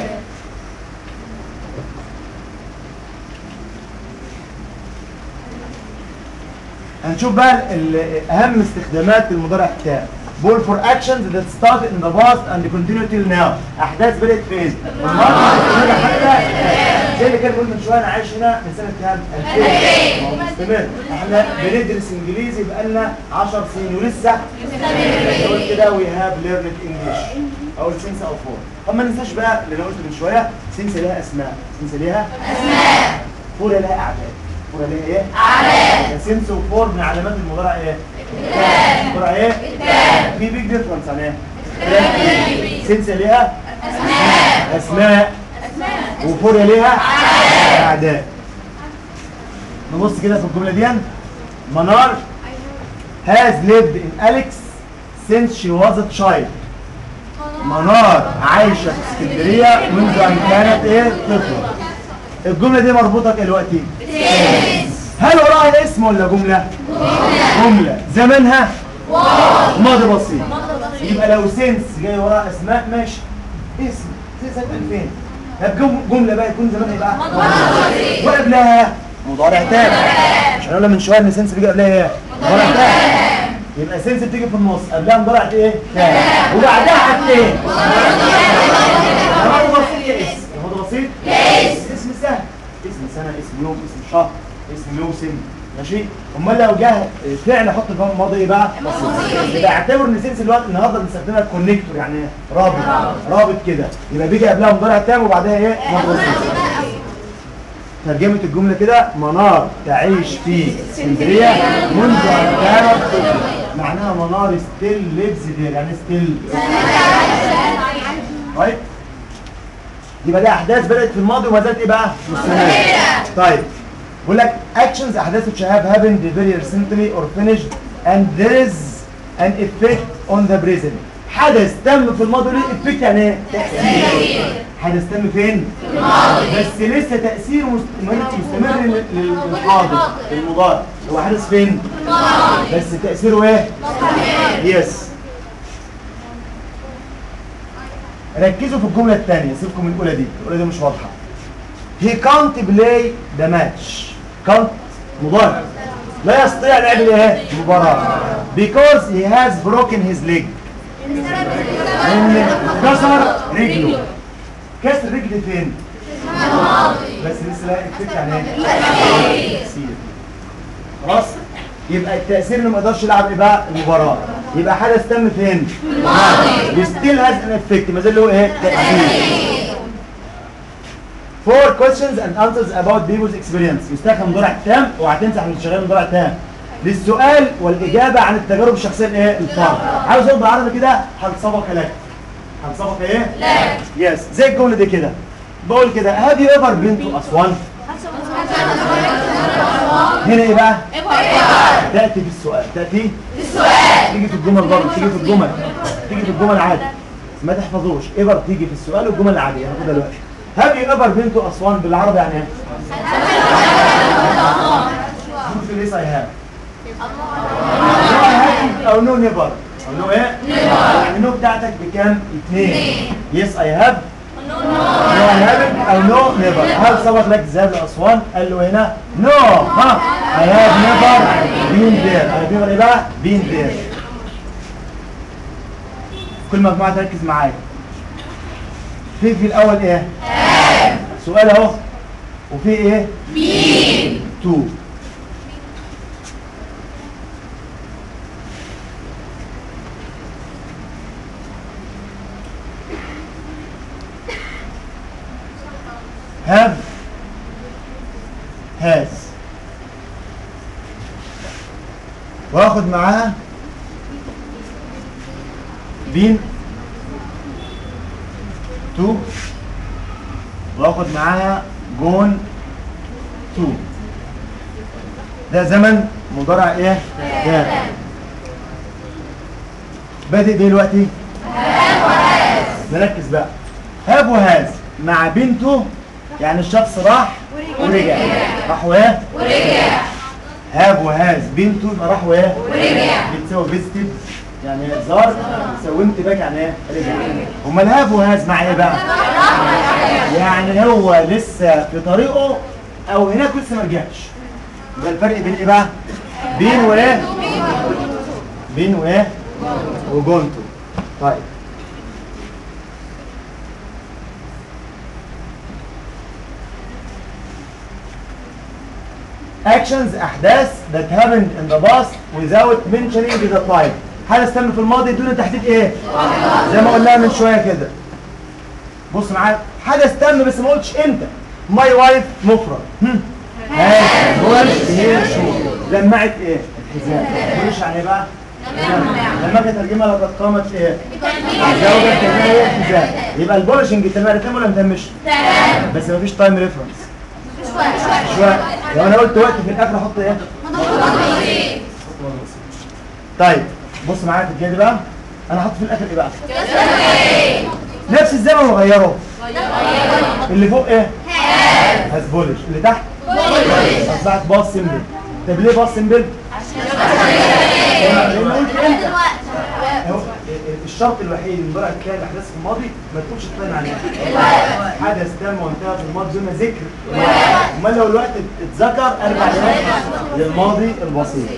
هنشوف بقى ال- اهم استخدامات المضارع التام بول فور اكشنز that started in the past and continue till now احداث بدات فين؟ الماضي حتى زي اللي كان بيقول من شويه انا عايش هنا من سنه كام؟ 2000 ما هو مستمر احنا بندرس انجليزي بقالنا 10 سنين ولسه بنقول كده وي هاف ليرند انجلش او سينس او فور طب ما ننساش بقى اللي انا قلته من شويه سينس ليها اسماء سينس ليها اسماء فور لها اعداد فور لها ايه؟ اعداد سينس وفور من علامات المضارع ايه؟ المضارع ايه؟ في بيج ديفرنس عن ايه؟ سينس ليها اسماء اسماء وفور ليها اعداد نبص كده في الجمله دي منار has lived in Alex since she was a child منار عايشة في اسكندرية منذ أن كانت إيه طفلة الجملة دي مربوطة دلوقتي هل وراها اسم ولا جملة؟ جملة زمنها ماضي بسيط يبقى لو سينس جاي وراها أسماء ماشي اسم زي سنة 2000 طب جم- جملة بقى يكون زمانها يبقى وقبلها مضارع تام مش هنقول من شوية إن سينس بيجي قبلها إيه؟ مضارع تام يبقى سينس بتيجي في النص قبلها مضارع ايه؟ تام وبعدها حاجتين ماضي بسيط يا اسم ماضي بسيط اسم سهل اسم سنه اسم يوم اسم شهر اسم موسم ماشي امال لو جه فعل احط في الماضي ايه بقى بسيط يبقى اعتبر ان سينس الوقت النهارده بنستخدمها كونكتور يعني رابط رابط كده يبقى بيجي قبلها مضارع تام وبعدها ايه ماضي بسيط ترجمة الجملة كده منار تعيش في اسكندرية منذ أن كانت طفلة معناها منار ستيل ليفز دير يعني ستيل طيب يبقى دي أحداث بدأت في الماضي وما زالت إيه بقى؟ مستمرة طيب بيقول لك actions أحداث which have happened very recently or finished and there is an effect on the present حدث تم في الماضي له effect يعني إيه؟ تأثير حدث تم فين؟ بس لسه تأثيره مستمر مستمر لل- لل- للحاضر المضارع هو حدث فين؟ بس تأثيره ايه؟ يس ركزوا في الجملة الثانية سيبكم من الأولى دي، الأولى دي مش واضحة. He can't play the match. can't مضارع. لا يستطيع لعب الايه؟ المباراة. Because he has broken his leg. لأن كسر رجله. كسر رجل فين؟ بس لسه لا الفكره يعني ايه؟ تأثير. خلاص؟ يبقى التأثير اللي ما يقدرش يلعب ايه بقى؟ المباراة. يبقى حدث تم فين؟ الماضي. وستيل هاز ان افكت ما زال له ايه؟ تأثير. Four questions and answers about people's experience يستخدم مضارع تام وهتمسح من شغال مضارع تام للسؤال والإجابة عن التجارب الشخصية الايه؟ الفرد. عاوز اقول بالعربي كده هنسبق لك. هنسبق ايه؟ لك. يس زي الجملة دي كده. بقول كده have you ever been to أسوان؟ هنا ايه بقى ever تاتي في السؤال تاتي السؤال تيجي في الجمل برضه تيجي في الجمل تيجي في الجمل عادي ما تحفظوش ايفر تيجي في السؤال والجمل العاديه هناخدها دلوقتي هاب يو ايفر بنت اسوان بالعربي يعني ايه؟ ممكن ليس اي هاف نو اي هاف او نو نيفر او نو ايه؟ يعني نو بتاعتك بكام؟ اثنين يس اي هاف نو اي هاف او نو نيفر هل سبق لك الذهاب لاسوان؟ قال له هنا نو ها اي هاف نيفر بين ذير اي هاف نيفر ايه بقى؟ بين ذير كل مجموعه تركز معايا في في الاول ايه؟ سؤال اهو وفي ايه؟ بين تو have has واخد معاها been to واخد معاها gone to ده زمن مضارع ايه؟ كان بادئ بيه دلوقتي؟ نركز بقى هاب وهاز مع بنته يعني الشخص راح ورجع راح وايه؟ ورجع هاب وهاز بنته يبقى راح وايه؟ ورجع بتساوي فيزيتد يعني زار بتساوي انتباه يعني ايه؟ رجع امال هاب وهاز مع ايه بقى؟ يعني هو لسه في طريقه او هناك لسه ما رجعش يبقى الفرق بين ايه بقى؟ بين وايه؟ بين وايه؟ وجونتو طيب actions احداث that happened in the past without mentioning the time حدث تم في الماضي دون تحديد ايه زي ما قلنا من شويه كده بص معايا حدث تم بس ما قلتش امتى ماي وايف مفرد هم. هاي هو هي شو لمعت ايه الحزام مش يعني إيه بقى لما كانت ترجمه لقد قامت ايه زوجة تنمية الحزام يبقى البولشنج تم تم ولا ما تمش بس مفيش تايم ريفرنس شويه لو انا قلت وقت في الاخر احط ايه طيب بص معايا في الجدول بقى انا هحط في الاخر ايه بقى نفس الزمن وغيره اللي فوق ايه هاز بولش اللي تحت اصبحت باص سيمبل طب ليه باص سيمبل لان قلت امتى هو الشرط الوحيد من ورقه كان الاحداث في الماضي ما تكونش تطلع عليها حدث تم وانتهى في الماضي دون ذكر امال لو الوقت اتذكر ارجع لإيه؟ للماضي البسيط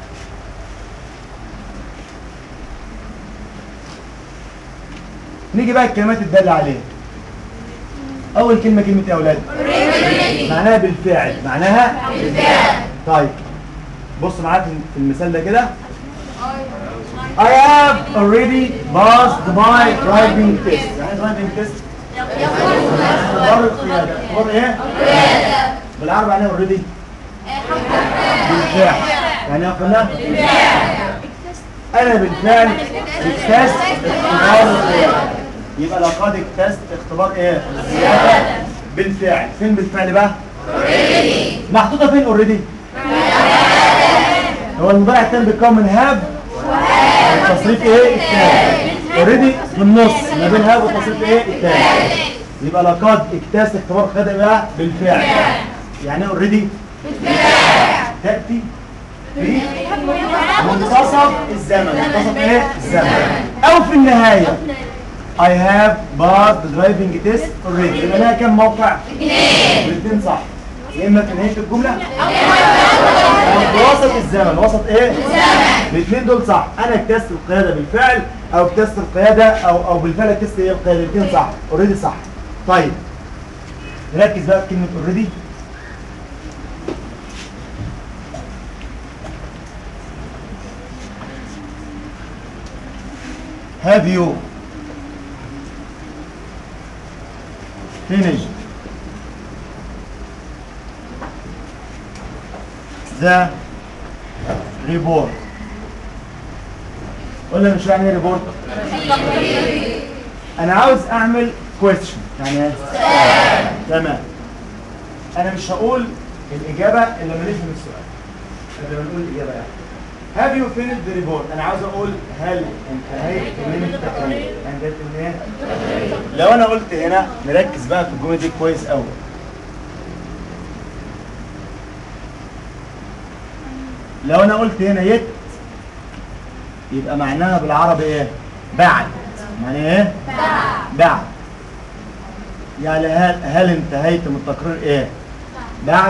نيجي بقى الكلمات الدالة عليها أول كلمة كلمة إيه يا أولاد؟ معناها بالفعل معناها طيب بص معايا في في المثال ده كده I have already passed my driving test يعني driving test اختبار القيادة اختبار ايه؟ بالعربي يعني already بالفعل يعني ايه قلنا؟ انا بالفعل اكتست اختبار القيادة يبقى لقد اكتست اختبار ايه؟ القيادة بالفعل فين بالفعل بقى؟ محطوطة فين اوريدي؟ هو المضارع التام بيتكون من هاب تصريف ايه؟ التاني اوريدي في النص ما بين هاب وتصريف ايه؟ التاني يبقى لقد اكتست اختبار القيادة بقى بالفعل يعني ايه اوريدي؟ تأتي في منتصف الزمن منتصف ايه الزمن او في النهايه I have passed the driving test already يبقى لها كام موقع؟ الاثنين صح يا اما في نهايه الجمله او في وسط الزمن وسط ايه؟ الاثنين دول صح انا اكتست القياده بالفعل او اكتست القياده او او بالفعل اكتست ايه القياده الاثنين صح اوريدي صح طيب ركز بقى في كلمه اوريدي Have you finished the report? ولا مش يعني ريبورت؟ أنا عاوز أعمل question يعني إيه؟ تمام أنا مش هقول الاجابه اللي لما نفهم السؤال قبل ما نقول الاجابه يعني Have you finished the report؟ أنا عاوز أقول هل انتهيت من التقرير؟ انتهيت من إيه؟ لو أنا قلت هنا نركز بقى في الجملة دي كويس أوي. لو أنا قلت هنا يت يبقى معناها بالعربي إيه؟ بعد. معناها إيه؟ بعد. بعد. يعني هل هل انتهيت من التقرير إيه؟ بعد.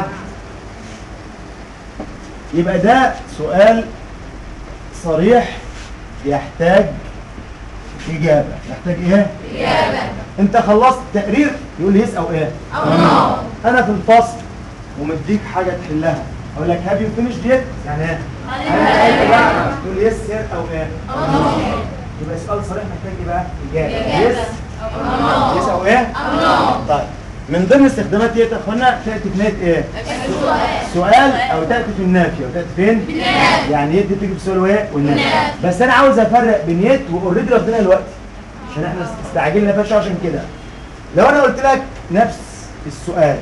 يبقى ده سؤال صريح يحتاج إجابة يحتاج إيه؟ إجابة أنت خلصت تقرير يقول لي يس أو إيه؟ أو نو أنا في الفصل ومديك حاجة تحلها أقول لك هاف يو فينيش ديت يعني إيه؟ أنا قايل بقى تقول لي يس يس أو إيه؟ أو نو يبقى سؤال صريح محتاج إيه بقى؟ إجابة إجابة. يس أو نو يس أو إيه؟ أو نو طيب من ضمن استخدامات ديت يا اخوانا تاتي في نهايه ايه؟ السؤال سؤال او تاتي في النافيه وتاتي فين؟ بالنافي. يعني يد بتيجي في سؤال وايه؟ والنافيه بالنافي. بس انا عاوز افرق بين يد واوريدي واخدينها دلوقتي عشان احنا استعجلنا فيها شوية عشان كده لو انا قلت لك نفس السؤال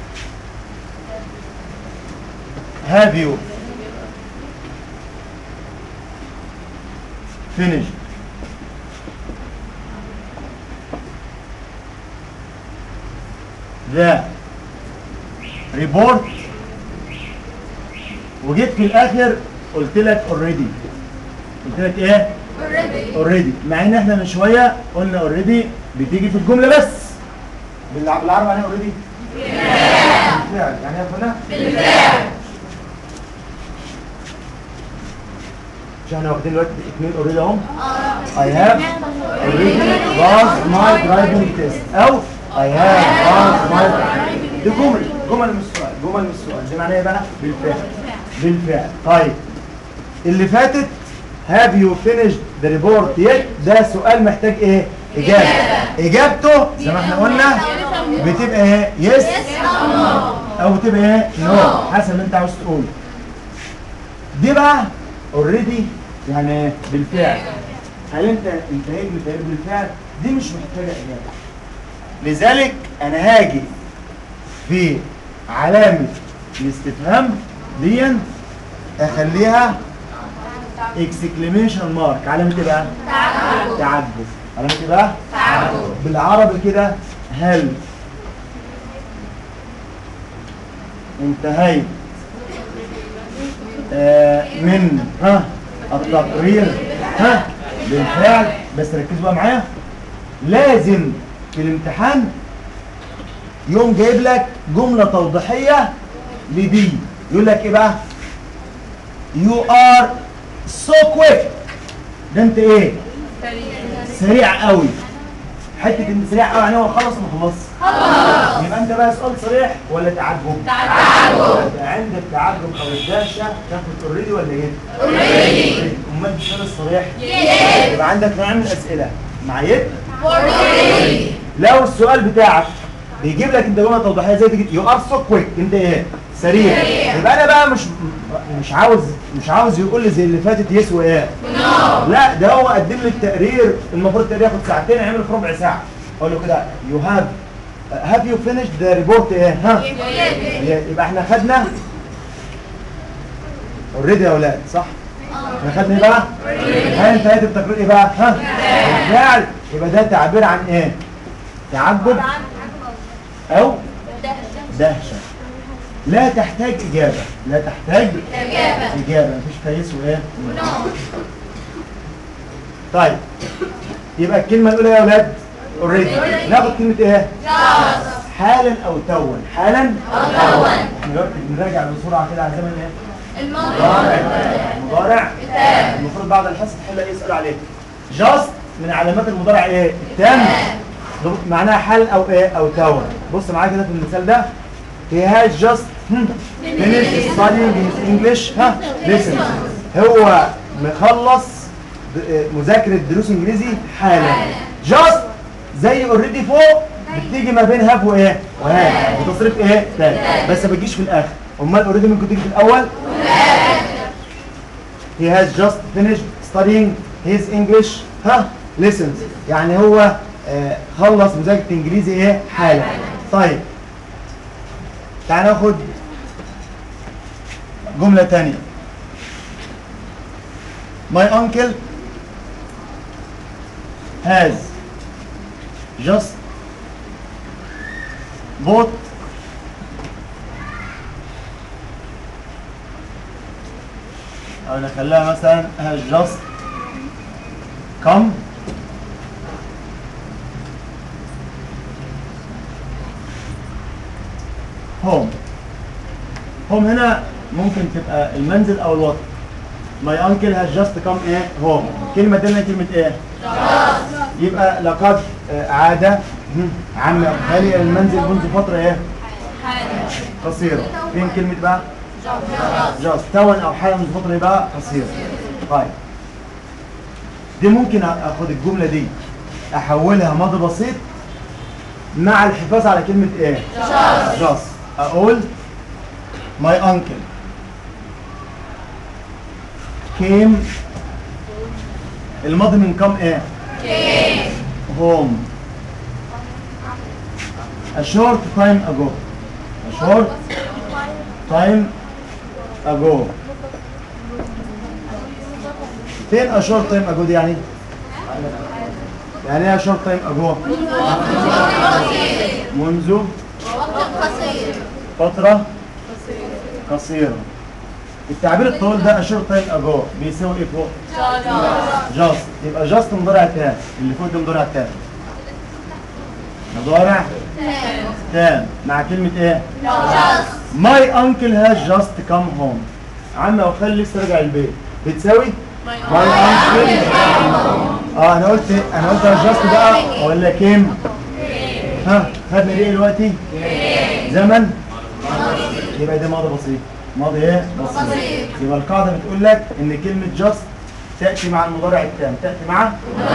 have you finished the report وجيت في الاخر قلت لك اوريدي قلت لك ايه already اوريدي مع ان احنا من شويه قلنا اوريدي بتيجي في الجمله بس بالع- بالعربي يعني اوريدي بالفعل يعني يا اخوانا بالفعل مش احنا واخدين دلوقتي اثنين اوريدي اهم I have already passed my driving test او I have passed my دي جمل جمل من السؤال جمل من السؤال دي معناها ايه بقى بالفعل بالفعل طيب اللي فاتت have you finished the report yet ده سؤال محتاج ايه اجابه اجابته زي ما احنا قلنا بتبقى ايه يس أو نو او بتبقى ايه نو حسب اللي انت عاوز تقوله دي بقى اوريدي يعني إيه؟ بالفعل هل انت انتهيت من التغيير بالفعل دي مش محتاجه اجابه لذلك انا هاجي في علامه الاستفهام دي اخليها اكسكليميشن مارك علامه ايه بقى تعجب تعجب علامه ايه بقى تعجب بالعربي كده هل انتهيت آه من ها التقرير ها بالفعل بس ركزوا بقى معايا لازم في الامتحان يوم جايب لك جملة توضيحية لدي يقول لك ايه بقى you are so quick ده انت ايه سريع قوي حته انت سريع قوي يعني هو خلص ما خلص خلاص يبقى انت بقى سؤال صريح ولا تعجب تعجب يبقى عند التعجب او الدهشه تاخد اوريدي ولا ايه already امال السؤال الصريح yes يبقى عندك نوعين من الاسئله مع يد already لو السؤال بتاعك بيجيب لك انت جمله توضيحيه زي تيجي يو ار سو كويك انت ايه سريع سريع. يبقى انا بقى مش مش عاوز مش عاوز يقول لي زي اللي فاتت يسوى ايه no لا ده هو قدم لي التقرير المفروض التقرير ياخد ساعتين يعمل في ربع ساعه اقول و كده يو هاف هاف يو فينيش ذا ريبورت ايه ها yes يبقى احنا خدنا اوريدي يا اولاد صح احنا خدنا ايه بقى هل انتهيت التقرير ايه بقى ها بالفعل يبقى ده تعبير عن ايه تعجب او دهشه لا تحتاج اجابه لا تحتاج إجابة اجابه مفيش فايس وايه no طيب يبقى الكلمه الاولى يا اولاد اوريدي ناخد كلمه ايه just حالا او توا حالا أو توا. احنا دلوقتي بنراجع بسرعه كده على زمن ايه المضارع مضارع التام. المفروض بعد الحصه تحل ايه يسال عليه جاست من علامات المضارع ايه التام معناها حال او ايه او توا بص معايا كده في المثال ده he has just hmm, finished studying his English ها listen هو مخلص د- مذاكرة دروس انجليزي حالا just زي اوريدي فوق بتيجي ما بين هاف وايه وهاف وتصريف ايه تاني بس ما بتجيش في الاخر امال اوريدي ممكن تيجي في الاول he has just finished studying his English ها lessons يعني هو آه، خلص مذاكرة انجليزي ايه حالا طيب تعال ناخد جملة تانية My uncle has just bought أو نخليها مثلا has just come home home هنا ممكن تبقى المنزل او الوطن my uncle has just come ايه home كلمة تانية كلمة ايه يبقى لقد آه، عاد هم، عم أو خالي إلى المنزل منذ فترة ايه قصيرة فين كلمة بقى جاست تون او حاجة منذ فترة بقى قصيرة طيب دي ممكن اخد الجملة دي احولها ماضي بسيط مع الحفاظ على كلمة ايه جاست اقول my uncle came الماضي من كم ايه home a short time ago a short time ago فين a short time ago دي يعني يعني ايه a short time ago منذ وقت قصير فترة قصيرة التعبير الطويل ده اشور تايم اجو بيساوي ايه فوق؟ جاست يبقى جاست مضارع تام اللي فوق ده مضارع تام مضارع تام مع كلمة ايه؟ ماي انكل هاز جاست كام هوم عم او خالي لسه راجع البيت بتساوي ماي انكل اه انا قلت انا قلت جاست بقى ولا كيم؟ ها خدنا ايه دلوقتي؟ زمن يبقى ده ماضي بسيط ماضي ايه بسيط بسيط. يبقى القاعده بتقول لك ان كلمه جاست تاتي مع المضارع التام تاتي مع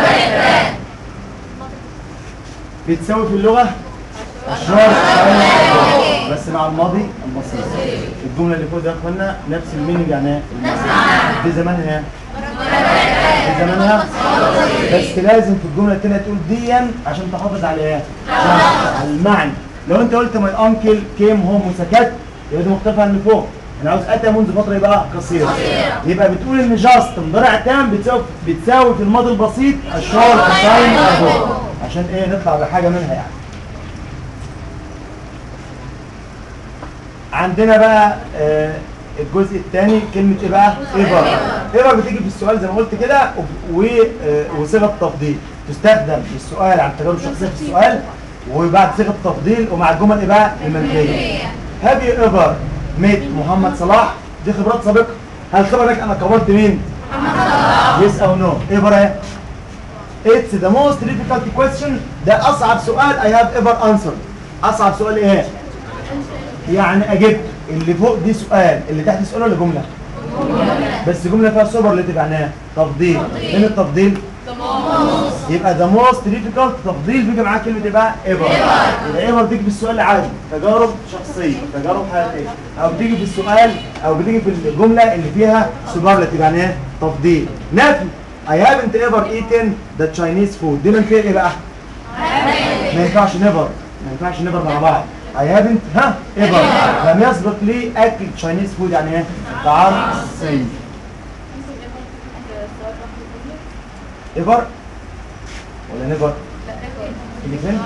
بتساوي في اللغه الشرط بس مع الماضي البسيط الجمله اللي فوق ده يا اخوانا نفس المينينج يعني ايه دي زمانها ايه دي زمانها بس لازم في الجمله الثانيه تقول ديا عشان تحافظ على ايه على المعنى لو انت قلت ماي انكل كيم هوم وسكت يبقى دي مختلفه عن اللي فوق انا عاوز اتى منذ فتره يبقى قصيره يبقى بتقول ان جاست مضارع تام بتساوي بتساوي في الماضي البسيط الشهر تايم اجو عشان ايه نطلع بحاجه منها يعني عندنا بقى آه الجزء الثاني كلمه ايه بقى ايفر ايفر بتيجي في السؤال زي ما قلت كده و- و- آه، وصيغه تفضيل تستخدم في السؤال عن تجارب شخصيه في السؤال وبعد صيغه تفضيل ومع الجمل ايه بقى المنفيه هاف يو ايفر ميت محمد صلاح دي خبرات سابقه هل خبرك انا كبرت مين يس او نو ايفر ايه It's the most difficult question ده أصعب سؤال I have ever answered أصعب سؤال إيه؟ يعني أجبت اللي فوق دي سؤال اللي تحت سؤال ولا جملة؟ بس جملة فيها سوبرليتيف يعني إيه؟ تفضيل فين التفضيل؟ يبقى the most difficult تفضيل بيجي معاه كلمة إيه بقى؟ ever يبقى ever بتيجي في السؤال العادي تجارب شخصية تجارب حياتية أو بتيجي في السؤال أو بتيجي في الجملة اللي فيها سوبرليتيف يعني إيه؟ تفضيل نفي I haven't ever eaten the Chinese food دي منفية إيه بقى؟ ما ينفعش نيفر ما ينفعش نيفر مع بعض I haven't ها ever لم يسبق لي أكل Chinese food يعني إيه؟ طعام صيني ever ولا نيفر؟ الاثنين؟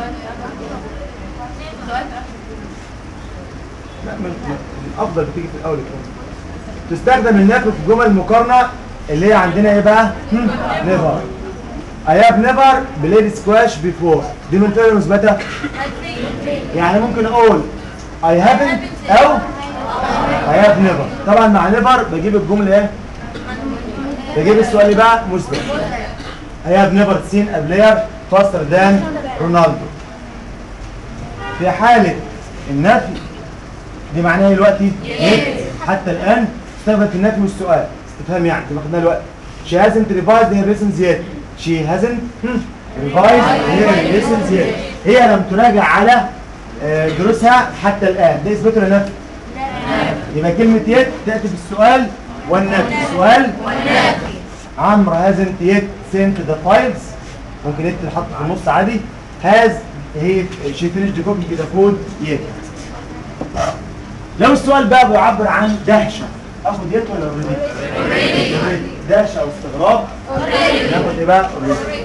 لا من من الافضل بتيجي في الاول كده تستخدم النفي في جمل مقارنه اللي هي عندنا ايه بقى نيفر I have never played squash before دي من فعل مثبته يعني ممكن اقول I haven't او I have never طبعا مع never بجيب الجمله ايه بجيب السؤال اللي بقى مثبت I have never seen a player faster than رونالدو في حالة النفي دي معناها إيه دلوقتي yes. حتى الآن استخدمت النفي والسؤال استفهام يعني زي ما خدناه دلوقتي she hasn't revised her lessons yet she hasn't hmm, revised her lessons yet هي لم تراجع على آه، دروسها حتى الآن ده إثبات ولا نفي؟ يبقى كلمة يت تأتي في السؤال والنفي السؤال عمرو hasn't yet sent the files ممكن يت تحط في النص عادي has he she finished cooking the food yet لو السؤال بقى بيعبر عن دهشة اخد يت ولا اوريدي اوريدي داش او استغراب ناخد ايه بقى اوريدي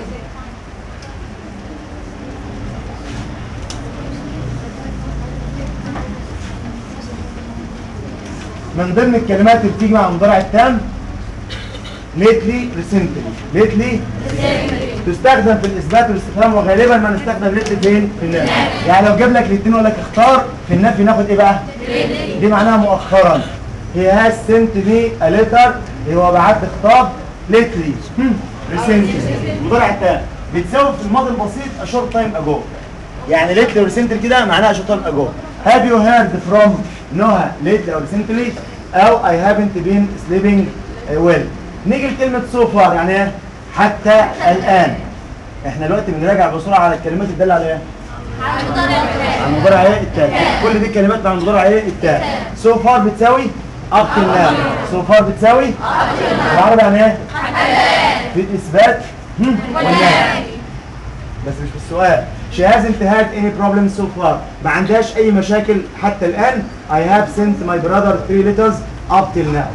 من ضمن الكلمات اللي بتيجي مع المضارع التام ليتلي ريسنتلي ليتلي تستخدم في الاثبات والاستفهام وغالبا ما نستخدم ليتلي فين في النفي يعني لو جاب لك الاثنين وقال لك اختار في النفي ناخد ايه بقى دي معناها مؤخرا هي هاز سنت مي ا ليتر هو بعت خطاب ليتلي ريسنتلي المضارع التام بتساوي في الماضي البسيط a short time ago يعني ليتلي وريسنتلي كده معناها a short time ago have you heard from نهى lately or recently او I haven't been sleeping well نيجي لكلمة so far يعني ايه حتى الآن احنا دلوقتي بنراجع بسرعة على الكلمات الدالة على ايه؟ على المضارع ايه التام كل دي كلمات مع المضارع ايه التام so far بتساوي up till now so far بتساوي العربي يعني ايه؟ في الإثبات هم، والنفي بس مش في السؤال she hasn't had any problems so far ما عندهاش اي مشاكل حتى الان I have sent my brother three letters up till now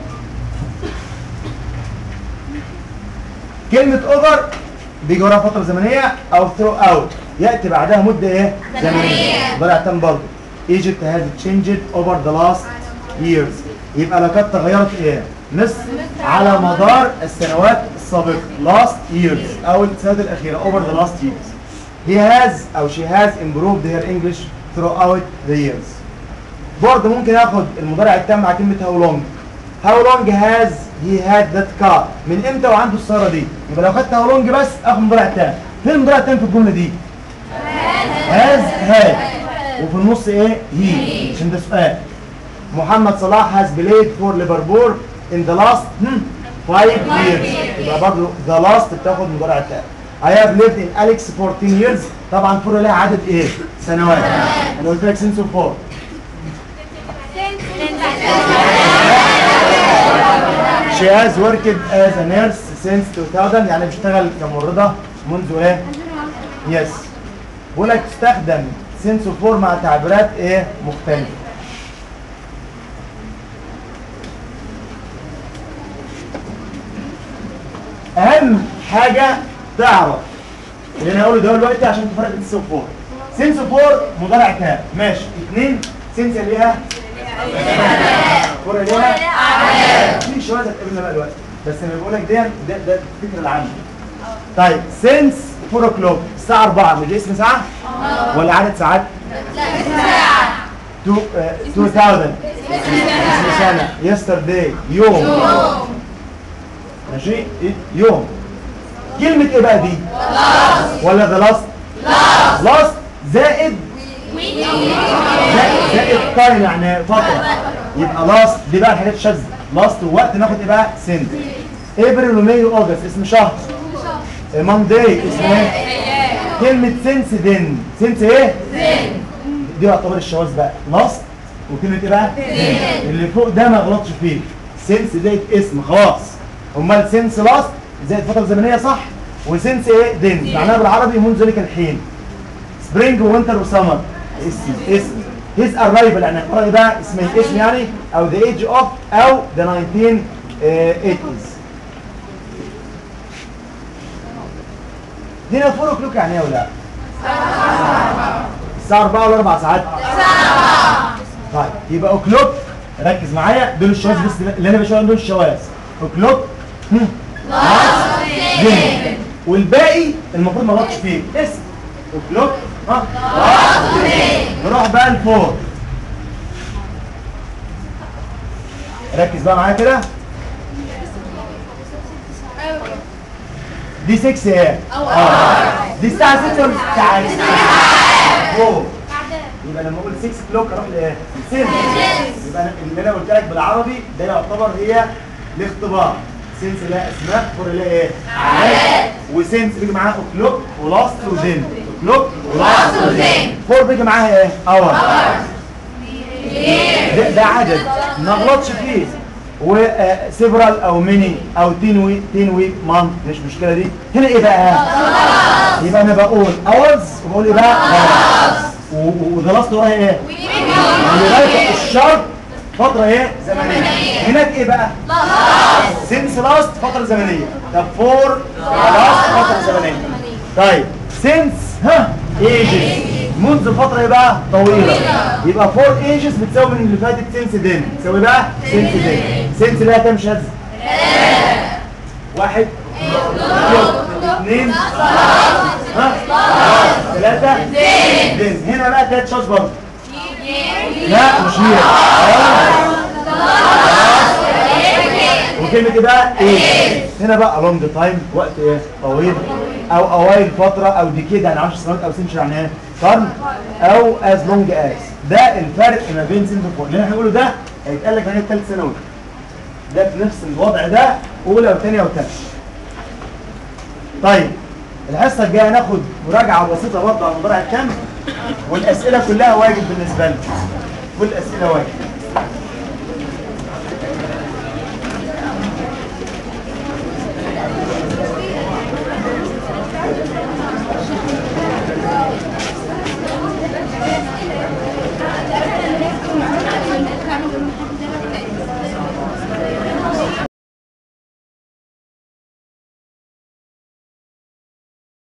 كلمة over بيجي وراها فترة زمنية أو throw out يأتي بعدها مدة إيه؟ زمنية ضلع تام برضه Egypt has changed over the last years يبقى لقد تغيرت إيه؟ مصر على مدار السنوات السابقة last years أو السنوات الأخيرة over the last years he has أو she has improved her English throughout the years برضه ممكن اخد المضارع التام مع كلمة how long how long has he had that car من امتى وعنده السيارة دي يبقى لو خدت how long بس اخد مضارع تام فين المضارع التام في الجملة دي has had وفي النص ايه he عشان ده سؤال محمد صلاح has played for Liverpool in the last hmm, five years يبقى برضه the last بتاخد مضارع تام I have lived in Alex for 10 years طبعا فور لها عدد ايه سنوات انا قلت لك since فور She has worked as a nurse since 2000 يعني بتشتغل كممرضة منذ ايه؟ يس بقول لك تستخدم since فور مع تعبيرات ايه مختلفة اهم حاجة تعرف اللي انا هقوله ده دلوقتي عشان تفرق بين سنس وفور سنس وفور مضارع تام ماشي اثنين سنس ليها فور ليها في شويه هتقابلنا بقى دلوقتي بس انا بقول لك ده ده ده الفكره العامه طيب سنس 4 كلوك الساعه 4 مش دي اسم ساعه ولا عدد ساعات تو- آه، 2000 اسم سنه يسترداي يوم ماشي إيه؟ يوم كلمة ايه بقى دي؟ ولا ذا لاست؟ لاست زائد زائد زائد تايم يعني فترة يبقى لاست دي بقى الحاجات الشاذة لاست ووقت ناخد ايه بقى؟ سن ابريل وماي واوجست اسم شهر مانداي اسم ايه؟ كلمة سنس دين سنس ايه؟ دي يعتبر الشواذ بقى لاست وكلمة ايه بقى؟ اللي فوق ده ما غلطش فيه سنس ديت اسم خلاص امال سنس لاست زائد فتره زمنيه صح وسنس ايه دين معناها بالعربي منذ ذلك الحين سبرينج ووينتر وسمر اسم اسم هيز ارايفل يعني القرآن ده اسم الاسم يعني او ذا ايج اوف او ذا 1980s هنا فور كلوك يعني ايه ولا الساعه 4 ولا 4 ساعات طيب يبقى اوكلوك ركز معايا دول الشواذ بس اللي انا بشاور دول الشواذ اوكلوك هم. جيم والباقي المفروض ما غلطش فيه اسم اوكلوك ها نروح بقى لفور ركز بقى معايا كده دي 6 ايه؟ اه دي الساعة 6 ولا الساعة 6 فور يبقى لما اقول 6 كلوك اروح لايه؟ 6 يبقى أنا- اللي انا قلت لك بالعربي ده يعتبر هي الاختبار سنس لها اسماء فور لها ايه؟ عدد وسنس بيجي معاها كلوك ولاست وزن كلوك ولاست وزن فور بيجي معاها ايه؟ اور ده, ده عدد ما غلطش فيه وسيفرال او ميني او تين ويك تين ويك مانث مش مشكله دي هنا ايه بقى؟ يبقى انا بقول اورز وبقول ايه بقى؟ وذا لاست وراها ايه؟ خلي بالك الشرط فتره ايه زمنيه هناك ايه بقى سينس لاست فتره زمنيه طب فور لاست فتره زمنيه طيب سينس ها ايجز منذ فتره ايه بقى طويله يبقى فور ايجز بتساوي من اللي فاتت سينس دين تساوي بقى سينس دين سينس لها كام شاذ واحد اثنين ها ثلاثة دين هنا بقى ثلاث شاذ برضه لا مش هي وكلمة ايه بقى ايه هنا بقى along the time وقت ايه طويل او اوائل فترة او ديكيد يعني 10 سنوات او سنشر يعني ايه قرن او as long as ده الفرق ما بين سن وفور اللي احنا بنقوله ده هيتقال لك هنا ثالث ثانوي ده في نفس الوضع ده اولى وثانيه وثالثه طيب الحصه الجايه هناخد مراجعه بسيطه برضه على المضارع التام والاسئله كلها واجب بالنسبه لنا كل الاسئله واجب